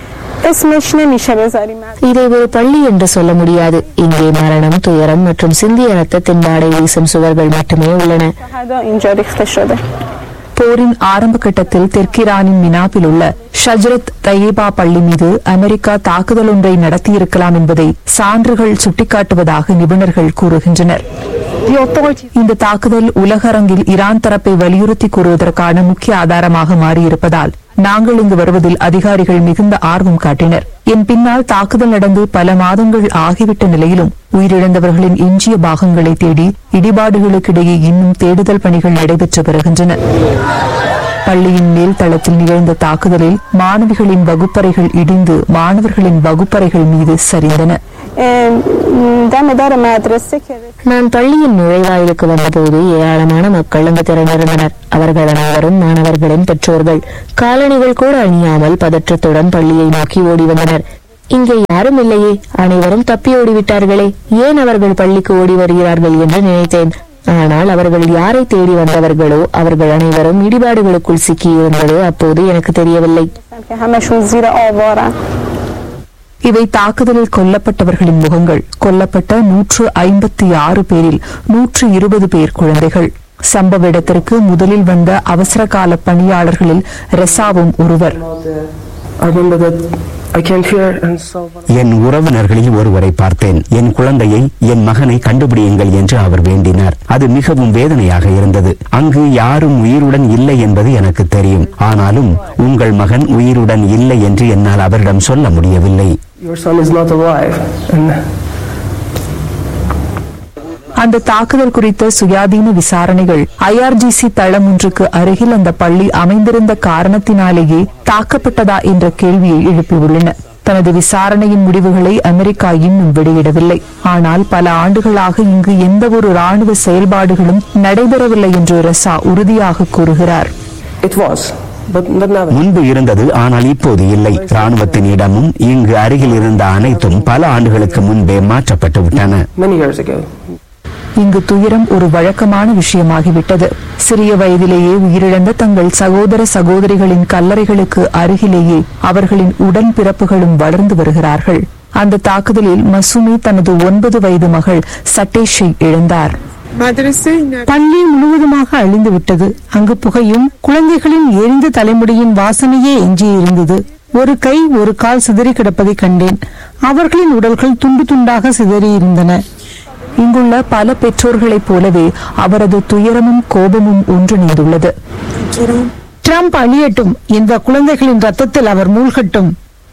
اسمش نمیشه بذاریم இதை ஒரு பள்ளி என்று சொல்ல முடியாது இங்கே மரணம் துயரம் மற்றும் சிந்திய ரத்தத்தின் வாடை வீசும் சுவர்கள் மட்டுமே உள்ளன شهدا اینجا ریخته شده போரின் ஆரம்ப கட்டத்தில் தெற்கிரானின் மினாப்பில் உள்ள ஷஜ்ரத் தயீபா பள்ளி மீது அமெரிக்கா தாக்குதல் ஒன்றை நடத்தியிருக்கலாம் என்பதை சான்றுகள் சுட்டிக்காட்டுவதாக நிபுணர்கள் கூறுகின்றனர் இந்த தாக்குதல் உலக அரங்கில் ஈரான் தரப்பை வலியுறுத்தி கூறுவதற்கான முக்கிய ஆதாரமாக மாறியிருப்பதால் நாங்கள் இங்கு வருவதில் அதிகாரிகள் மிகுந்த ஆர்வம் காட்டினர் என் பின்னால் தாக்குதல் நடந்து பல மாதங்கள் ஆகிவிட்ட நிலையிலும் உயிரிழந்தவர்களின் எஞ்சிய பாகங்களை தேடி இடிபாடுகளுக்கிடையே இன்னும் தேடுதல் பணிகள் நடைபெற்று வருகின்றன பள்ளியின் மேல் தளத்தில் நிகழ்ந்த தாக்குதலில் மாணவிகளின் வகுப்பறைகள் இடிந்து மாணவர்களின் வகுப்பறைகள் மீது சரிந்தன دم در مدرسه که நான் பள்ளியின் நுழைவாயிலுக்கு வந்தபோது ஏராளமான மக்கள் அங்கு திரண்டிருந்தனர் அவர்கள் அனைவரும் மாணவர்களின் பெற்றோர்கள் காலணிகள் கூட அணியாமல் பதற்றத்துடன் பள்ளியை நோக்கி ஓடி வந்தனர் இங்கே யாரும் இல்லையே அனைவரும் தப்பி ஓடிவிட்டார்களே ஏன் அவர்கள் பள்ளிக்கு ஓடி வருகிறார்கள் என்று நினைத்தேன் ஆனால் அவர்கள் யாரை தேடி வந்தவர்களோ அவர்கள் அனைவரும் இடிபாடுகளுக்குள் சிக்கியிருந்தது அப்போது எனக்கு தெரியவில்லை که همشون زیر آوارن இவை தாக்குதலில் கொல்லப்பட்டவர்களின் முகங்கள் கொல்லப்பட்ட நூற்று ஐம்பத்தி ஆறு பேரில் நூற்று இருபது பேர் குழந்தைகள் சம்பவ இடத்திற்கு முதலில் வந்த அவசர கால பணியாளர்களில் ரெசாவும் ஒருவர் என் உறவினர்களில் ஒருவரை பார்த்தேன் என் குழந்தையை என் மகனை கண்டுபிடியுங்கள் என்று அவர் வேண்டினார் அது மிகவும் வேதனையாக இருந்தது அங்கு யாரும் உயிருடன் இல்லை என்பது எனக்கு தெரியும் ஆனாலும் உங்கள் மகன் உயிருடன் இல்லை என்று என்னால் அவரிடம் சொல்ல முடியவில்லை Your son is not alive. And அந்த தாக்குதல் குறித்த சுயாதீன விசாரணைகள் ஐஆர்ஜிசி தளம் ஒன்றுக்கு அருகில் அந்த பள்ளி அமைந்திருந்த காரணத்தினாலேயே தாக்கப்பட்டதா என்ற கேள்வியை எழுப்பியுள்ளன தனது விசாரணையின் முடிவுகளை அமெரிக்கா இன்னும் வெளியிடவில்லை ஆனால் பல ஆண்டுகளாக இங்கு எந்த ஒரு ராணுவ செயல்பாடுகளும் நடைபெறவில்லை என்று ரசா உறுதியாக கூறுகிறார் it was, but, but now. முன்பு இருந்தது ஆனால் இப்போது இல்லை ராணுவத்தின் இடமும் இங்கு அருகில் இருந்த அனைத்தும் பல ஆண்டுகளுக்கு முன்பே மாற்றப்பட்டு விட்டன Many years ago. இங்கு துயரம் ஒரு வழக்கமான விஷயமாகிவிட்டது சிறிய வயதிலேயே உயிரிழந்த தங்கள் சகோதர சகோதரிகளின் கல்லறைகளுக்கு அருகிலேயே அவர்களின் உடன் பிறப்புகளும் வளர்ந்து வருகிறார்கள் அந்த தாக்குதலில் மசூமி தனது ஒன்பது வயது மகள் சட்டேஷை இழந்தார் பள்ளி முழுவதுமாக அழிந்து விட்டது அங்கு புகையும் குழந்தைகளின் எரிந்த தலைமுடியின் வாசனையே எஞ்சியிருந்தது ஒரு கை ஒரு கால் சிதறி கிடப்பதை கண்டேன் அவர்களின் உடல்கள் துண்டு துண்டாக சிதறியிருந்தன இங்குள்ள பல பெற்றோர்களைப் போலவே அவரது துயரமும் கோபமும் ஒன்றிணைந்துள்ளது ட்ரம்ப் அழியட்டும் இந்த குழந்தைகளின் ரத்தத்தில் அவர் மூழ்கட்டும்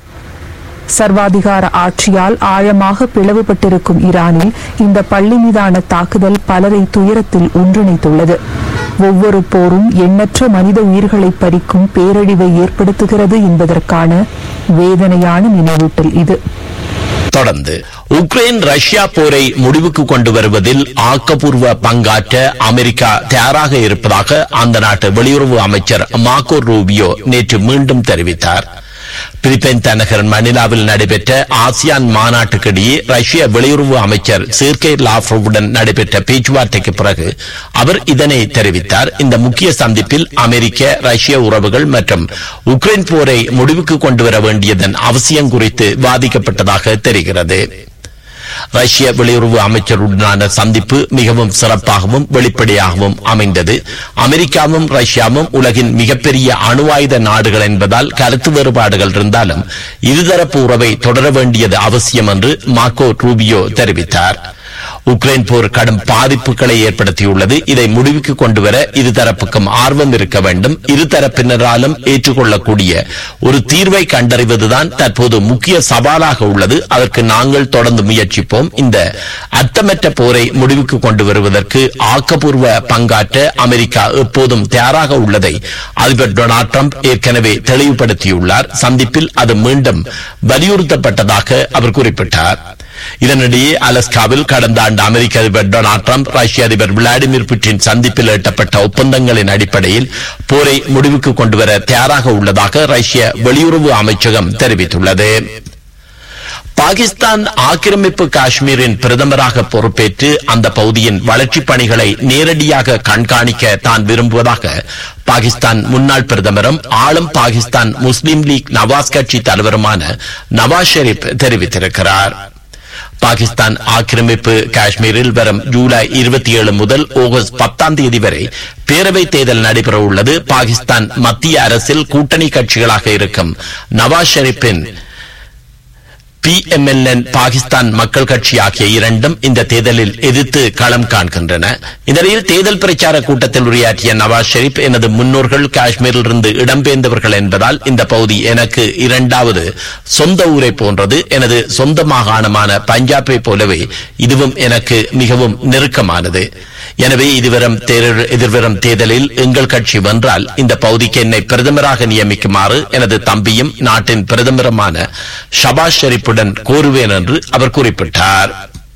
சர்வாதிகார ஆட்சியால் ஆழமாக பிளவுபட்டிருக்கும் ஈரானில் இந்த பள்ளி மீதான தாக்குதல் பலரை துயரத்தில் ஒன்றிணைத்துள்ளது ஒவ்வொரு போரும் எண்ணற்ற மனித உயிர்களை பறிக்கும் பேரழிவை ஏற்படுத்துகிறது என்பதற்கான வேதனையான நினைவூட்டல் இது தொடர்ந்து உக்ரைன் ரஷ்யா போரை முடிவுக்கு கொண்டு வருவதில் ஆக்கப்பூர்வ பங்காற்ற அமெரிக்கா தயாராக இருப்பதாக அந்த நாட்டு வெளியுறவு அமைச்சர் மார்கோ ரூபியோ நேற்று மீண்டும் தெரிவித்தார் பிலிப்பைன் தலைநகர் மணிலாவில் நடைபெற்ற ஆசியான் மாநாட்டுக்கிடையே ரஷ்ய வெளியுறவு அமைச்சர் சேர்கே லாவ்ரோவுடன் நடைபெற்ற பேச்சுவார்த்தைக்கு பிறகு அவர் இதனை தெரிவித்தார் இந்த முக்கிய சந்திப்பில் அமெரிக்க ரஷ்ய உறவுகள் மற்றும் உக்ரைன் போரை முடிவுக்கு கொண்டு வர வேண்டியதன் அவசியம் குறித்து வாதிக்கப்பட்டதாக தெரிகிறது ரஷ்ய வெளியுறவு அமைச்சருடனான சந்திப்பு மிகவும் சிறப்பாகவும் வெளிப்படையாகவும் அமைந்தது அமெரிக்காவும் ரஷ்யாவும் உலகின் மிகப்பெரிய அணு ஆயுத நாடுகள் என்பதால் கருத்து வேறுபாடுகள் இருந்தாலும் இருதரப்பு உறவை தொடர வேண்டியது அவசியம் என்று மார்க்கோ ரூபியோ தெரிவித்தார் உக்ரைன் போர் கடும் பாதிப்புகளை ஏற்படுத்தியுள்ளது இதை முடிவுக்கு கொண்டுவர இருதரப்புக்கும் ஆர்வம் இருக்க வேண்டும் இருதரப்பினராலும் ஏற்றுக்கொள்ளக்கூடிய ஒரு தீர்வை கண்டறிவதுதான் தற்போது முக்கிய சவாலாக உள்ளது அதற்கு நாங்கள் தொடர்ந்து முயற்சிப்போம் இந்த அர்த்தமற்ற போரை முடிவுக்கு கொண்டு வருவதற்கு ஆக்கப்பூர்வ பங்காற்ற அமெரிக்கா எப்போதும் தயாராக உள்ளதை அதிபர் டொனால்ட் ட்ரம்ப் ஏற்கனவே தெளிவுபடுத்தியுள்ளார் சந்திப்பில் அது மீண்டும் வலியுறுத்தப்பட்டதாக அவர் குறிப்பிட்டார் இதனிடையே அலஸ்காவில் கடந்த ஆண்டு அமெரிக்க அதிபர் டொனால்ட் ட்ரம்ப் ரஷ்ய அதிபர் விளாடிமிர் புட்டின் சந்திப்பில் எட்டப்பட்ட ஒப்பந்தங்களின் அடிப்படையில் போரை முடிவுக்கு கொண்டுவர தயாராக உள்ளதாக ரஷ்ய வெளியுறவு அமைச்சகம் தெரிவித்துள்ளது பாகிஸ்தான் ஆக்கிரமிப்பு காஷ்மீரின் பிரதமராக பொறுப்பேற்று அந்த பகுதியின் வளர்ச்சிப் பணிகளை நேரடியாக கண்காணிக்க தான் விரும்புவதாக பாகிஸ்தான் முன்னாள் பிரதமரும் ஆளும் பாகிஸ்தான் முஸ்லீம் லீக் நவாஸ் கட்சி தலைவருமான நவாஸ் ஷெரீப் தெரிவித்திருக்கிறார் பாகிஸ்தான் ஆக்கிரமிப்பு காஷ்மீரில் வரும் ஜூலை இருபத்தி ஏழு முதல் ஆகஸ்ட் பத்தாம் தேதி வரை பேரவைத் தேர்தல் நடைபெற உள்ளது பாகிஸ்தான் மத்திய அரசில் கூட்டணி கட்சிகளாக இருக்கும் நவாஸ் ஷெரீப்பின் பிஎம்எல்என் பாகிஸ்தான் மக்கள் கட்சி ஆகிய இரண்டும் இந்த தேர்தலில் எதிர்த்து களம் காண்கின்றன இந்நிலையில் தேர்தல் பிரச்சார கூட்டத்தில் உரையாற்றிய நவாஸ் ஷெரீப் எனது முன்னோர்கள் காஷ்மீரிலிருந்து இடம்பெயர்ந்தவர்கள் என்பதால் இந்த பகுதி எனக்கு இரண்டாவது சொந்த ஊரை போன்றது எனது சொந்த மாகாணமான பஞ்சாபை போலவே இதுவும் எனக்கு மிகவும் நெருக்கமானது எனவே இதுவரும் தேர்- எதிர்வரும் தேர்தலில் எங்கள் கட்சி வென்றால் இந்த பகுதிக்கு என்னை பிரதமராக நியமிக்குமாறு எனது தம்பியும் நாட்டின் பிரதமருமான ஷபாஸ் ஷெரீப்புடன் கோருவேன் என்று அவர் குறிப்பிட்டார்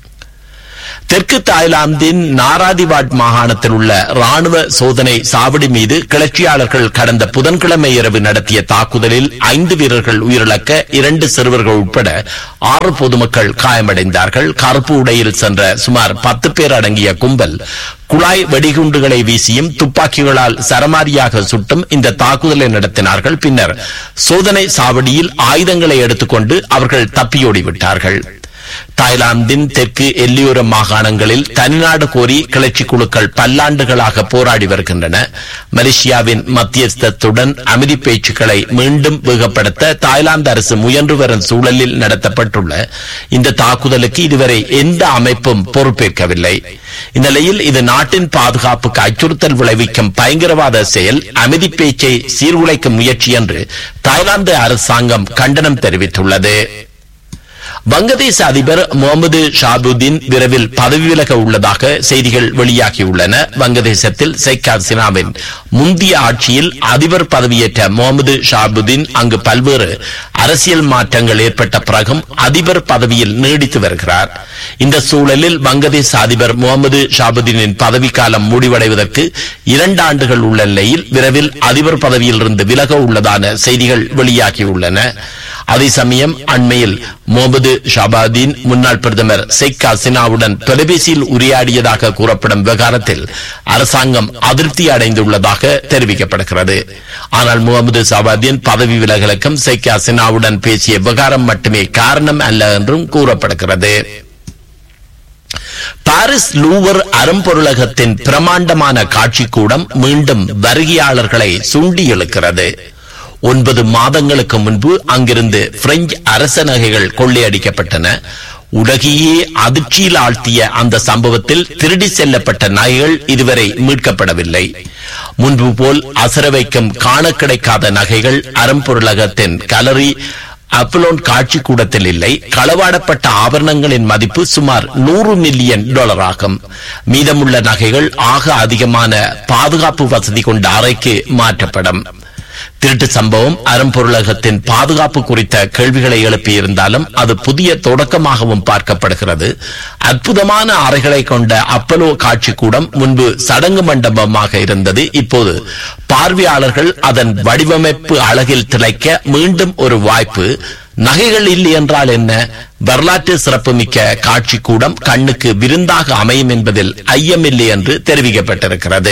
தெற்கு தாய்லாந்தின் நாராதிவாட் மாகாணத்தில் உள்ள ராணுவ சோதனை சாவடி மீது கிளர்ச்சியாளர்கள் கடந்த புதன்கிழமை இரவு நடத்திய தாக்குதலில் ஐந்து வீரர்கள் உயிரிழக்க இரண்டு சிறுவர்கள் உட்பட ஆறு பொதுமக்கள் காயமடைந்தார்கள் கருப்பு உடையில் சென்ற சுமார் பத்து பேர் அடங்கிய கும்பல் குழாய் வெடிகுண்டுகளை வீசியும் துப்பாக்கிகளால் சரமாரியாக சுட்டும் இந்த தாக்குதலை நடத்தினார்கள் பின்னர் சோதனை சாவடியில் ஆயுதங்களை எடுத்துக்கொண்டு அவர்கள் தப்பியோடி விட்டார்கள் தாய்லாந்தின் தெற்கு எல்லையோர மாகாணங்களில் தனிநாடு கோரி கிளர்ச்சி குழுக்கள் பல்லாண்டுகளாக போராடி வருகின்றன மலேசியாவின் மத்தியஸ்தத்துடன் அமைதி பேச்சுக்களை மீண்டும் வேகப்படுத்த தாய்லாந்து அரசு முயன்று வரும் சூழலில் நடத்தப்பட்டுள்ள இந்த தாக்குதலுக்கு இதுவரை எந்த அமைப்பும் பொறுப்பேற்கவில்லை இந்நிலையில் இது நாட்டின் பாதுகாப்புக்கு அச்சுறுத்தல் விளைவிக்கும் பயங்கரவாத செயல் அமைதி பேச்சை சீர்குலைக்கும் முயற்சி என்று தாய்லாந்து அரசாங்கம் கண்டனம் தெரிவித்துள்ளது வங்கதேச அதிபர் முகமது ஷாபுதீன் விரைவில் பதவி விலக உள்ளதாக செய்திகள் வெளியாகியுள்ளன வங்கதேசத்தில் ஷேக் ஹசீனாவின் முந்தைய ஆட்சியில் அதிபர் பதவியேற்ற முகமது ஷாபுதீன் அங்கு பல்வேறு அரசியல் மாற்றங்கள் ஏற்பட்ட பிறகும் அதிபர் பதவியில் நீடித்து வருகிறார் இந்த சூழலில் வங்கதேச அதிபர் முகமது ஷாபுதீனின் பதவிக்காலம் முடிவடைவதற்கு இரண்டு ஆண்டுகள் உள்ள நிலையில் விரைவில் அதிபர் பதவியிலிருந்து விலக உள்ளதான செய்திகள் வெளியாகியுள்ளன அதே சமயம் அண்மையில் முகமது ஷாபாதீன் முன்னாள் பிரதமர் ஷேக் ஹசீனாவுடன் தொலைபேசியில் உரையாடியதாக கூறப்படும் விவகாரத்தில் அரசாங்கம் அதிருப்தி அடைந்துள்ளதாக தெரிவிக்கப்படுகிறது ஆனால் முகமது ஷாபாதீன் பதவி விலகலுக்கும் ஷேக் ஹசீனாவுடன் பேசிய விவகாரம் மட்டுமே காரணம் அல்ல என்றும் கூறப்படுகிறது பாரிஸ் லூவர் அரும்பொருளகத்தின் பிரமாண்டமான காட்சிக்கூடம் மீண்டும் வருகையாளர்களை சுண்டி இழுக்கிறது ஒன்பது மாதங்களுக்கு முன்பு அங்கிருந்து பிரெஞ்சு அரச நகைகள் கொள்ளையடிக்கப்பட்டன உலகையே அதிர்ச்சியில் ஆழ்த்திய அந்த சம்பவத்தில் திருடி செல்லப்பட்ட நகைகள் இதுவரை மீட்கப்படவில்லை முன்பு போல் அசர வைக்கும் காண கிடைக்காத நகைகள் அரும்பொருளகத்தின் கலரி அப்பலோன் காட்சி கூடத்தில் இல்லை களவாடப்பட்ட ஆபரணங்களின் மதிப்பு சுமார் நூறு மில்லியன் டாலர் ஆகும் மீதமுள்ள நகைகள் ஆக அதிகமான பாதுகாப்பு வசதி கொண்ட அறைக்கு மாற்றப்படும் திருட்டு சம்பவம் அரும்பொருளகத்தின் பாதுகாப்பு குறித்த கேள்விகளை எழுப்பியிருந்தாலும் அது புதிய தொடக்கமாகவும் பார்க்கப்படுகிறது அற்புதமான அறைகளை கொண்ட அப்பலோ காட்சிக்கூடம் முன்பு சடங்கு மண்டபமாக இருந்தது இப்போது பார்வையாளர்கள் அதன் வடிவமைப்பு அழகில் திளைக்க மீண்டும் ஒரு வாய்ப்பு நகைகள் இல்லை என்றால் என்ன வரலாற்று சிறப்புமிக்க காட்சிக்கூடம் கண்ணுக்கு விருந்தாக அமையும் என்பதில் ஐயமில்லை என்று தெரிவிக்கப்பட்டிருக்கிறது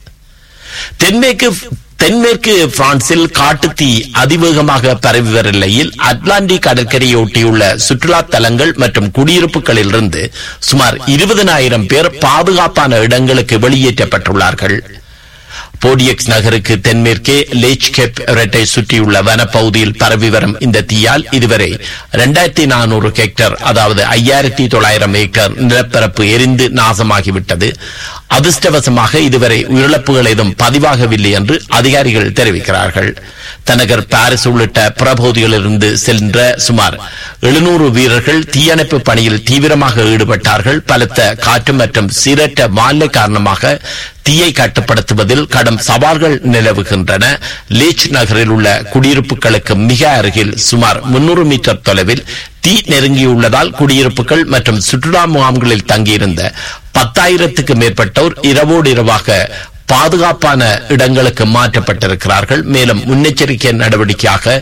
தென்மேற்கு தென்மேற்கு பிரான்சில் காட்டுத்தீ அதிவேகமாக பரவி வரும் நிலையில் அட்லாண்டிக் கடற்கரையை ஒட்டியுள்ள சுற்றுலா தலங்கள் மற்றும் குடியிருப்புகளிலிருந்து சுமார் இருபதனாயிரம் பேர் பாதுகாப்பான இடங்களுக்கு வெளியேற்றப்பட்டுள்ளார்கள் போடியக்ஸ் நகருக்கு தென்மேற்கே லேச் கெப் ரெட்டை சுற்றியுள்ள வனப்பகுதியில் பரவி வரும் இந்த தீயால் இதுவரை இரண்டாயிரத்தி நானூறு ஹெக்டர் அதாவது ஐயாயிரத்தி தொள்ளாயிரம் ஹெக்டர் நிலப்பரப்பு எரிந்து நாசமாகிவிட்டது அதிர்ஷ்டவசமாக இதுவரை உயிரிழப்புகள் ஏதும் பதிவாகவில்லை என்று அதிகாரிகள் தெரிவிக்கிறார்கள் தலைநகர் பாரிஸ் உள்ளிட்ட புறபகுதிகளிலிருந்து சென்ற சுமார் எழுநூறு வீரர்கள் தீயணைப்பு பணியில் தீவிரமாக ஈடுபட்டார்கள் பலத்த காற்று மற்றும் சீரற்ற வானிலை காரணமாக தீயை கட்டுப்படுத்துவதில் கடும் சவால்கள் நிலவுகின்றன லீச் நகரில் உள்ள குடியிருப்புகளுக்கு மிக அருகில் சுமார் முன்னூறு மீட்டர் தொலைவில் தீ நெருங்கியுள்ளதால் குடியிருப்புகள் மற்றும் சுற்றுலா முகாம்களில் தங்கியிருந்த பத்தாயிரத்துக்கு மேற்பட்டோர் இரவோடு இரவாக பாதுகாப்பான இடங்களுக்கு மாற்றப்பட்டிருக்கிறார்கள் மேலும் முன்னெச்சரிக்கை நடவடிக்கையாக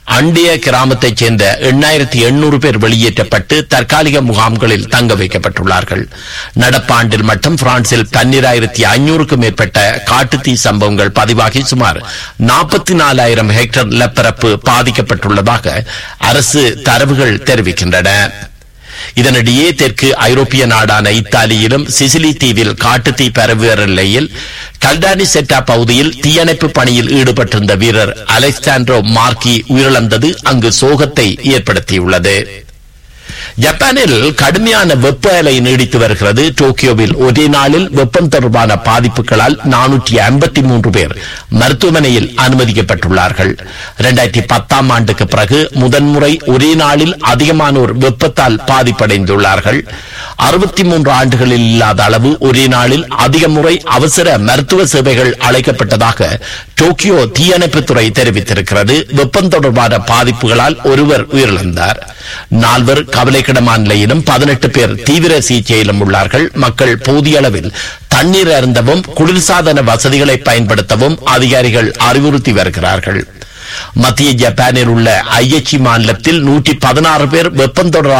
அண்டிய கிராமத்தைச் சேர்ந்த எண்ணாயிரத்தி எண்ணூறு பேர் வெளியேற்றப்பட்டு தற்காலிக முகாம்களில் தங்க வைக்கப்பட்டுள்ளார்கள் நடப்பாண்டில் மட்டும் பிரான்சில் பன்னிராயிரத்தி ஐநூறுக்கும் மேற்பட்ட காட்டுத்தீ சம்பவங்கள் பதிவாகி சுமார் நாற்பத்தி நாலாயிரம் ஹெக்டேர் நிலப்பரப்பு பாதிக்கப்பட்டுள்ளதாக அரசு தரவுகள் தெரிவிக்கின்றன இதனிடையே தெற்கு ஐரோப்பிய நாடான இத்தாலியிலும் சிசிலி தீவில் காட்டுத்தீ பரவுகிற நிலையில் கல்டானி செட்டா பகுதியில் தீயணைப்பு பணியில் ஈடுபட்டிருந்த வீரர் அலெக்சாண்ட்ரோ மார்க்கி உயிரிழந்தது அங்கு சோகத்தை ஏற்படுத்தியுள்ளது ஜப்பானில் கடுமையான வெப்ப அலை நீடித்து வருகிறது டோக்கியோவில் ஒரே நாளில் வெப்பம் தொடர்பான பாதிப்புகளால் நானூற்றி ஐம்பத்தி மூன்று பேர் மருத்துவமனையில் அனுமதிக்கப்பட்டுள்ளார்கள் இரண்டாயிரத்தி பத்தாம் ஆண்டுக்கு பிறகு முதன்முறை ஒரே நாளில் அதிகமானோர் வெப்பத்தால் பாதிப்படைந்துள்ளார்கள் அறுபத்தி மூன்று ஆண்டுகளில் இல்லாத அளவு ஒரே நாளில் அதிக முறை அவசர மருத்துவ சேவைகள் அழைக்கப்பட்டதாக டோக்கியோ தீயணைப்புத்துறை தெரிவித்திருக்கிறது வெப்பம் தொடர்பான பாதிப்புகளால் ஒருவர் உயிரிழந்தார் நால்வர் கவலைக்கிடமான நிலையிலும் பதினெட்டு பேர் தீவிர சிகிச்சையிலும் உள்ளார்கள் மக்கள் போதிய அளவில் தண்ணீர் அருந்தவும் குளிர்சாதன வசதிகளை பயன்படுத்தவும் அதிகாரிகள் அறிவுறுத்தி வருகிறார்கள் மத்திய ஜப்பானில் உள்ள ஐஎச்சி மாநிலத்தில் நூற்றி பதினாறு பேர் வெப்பம் தொடரால்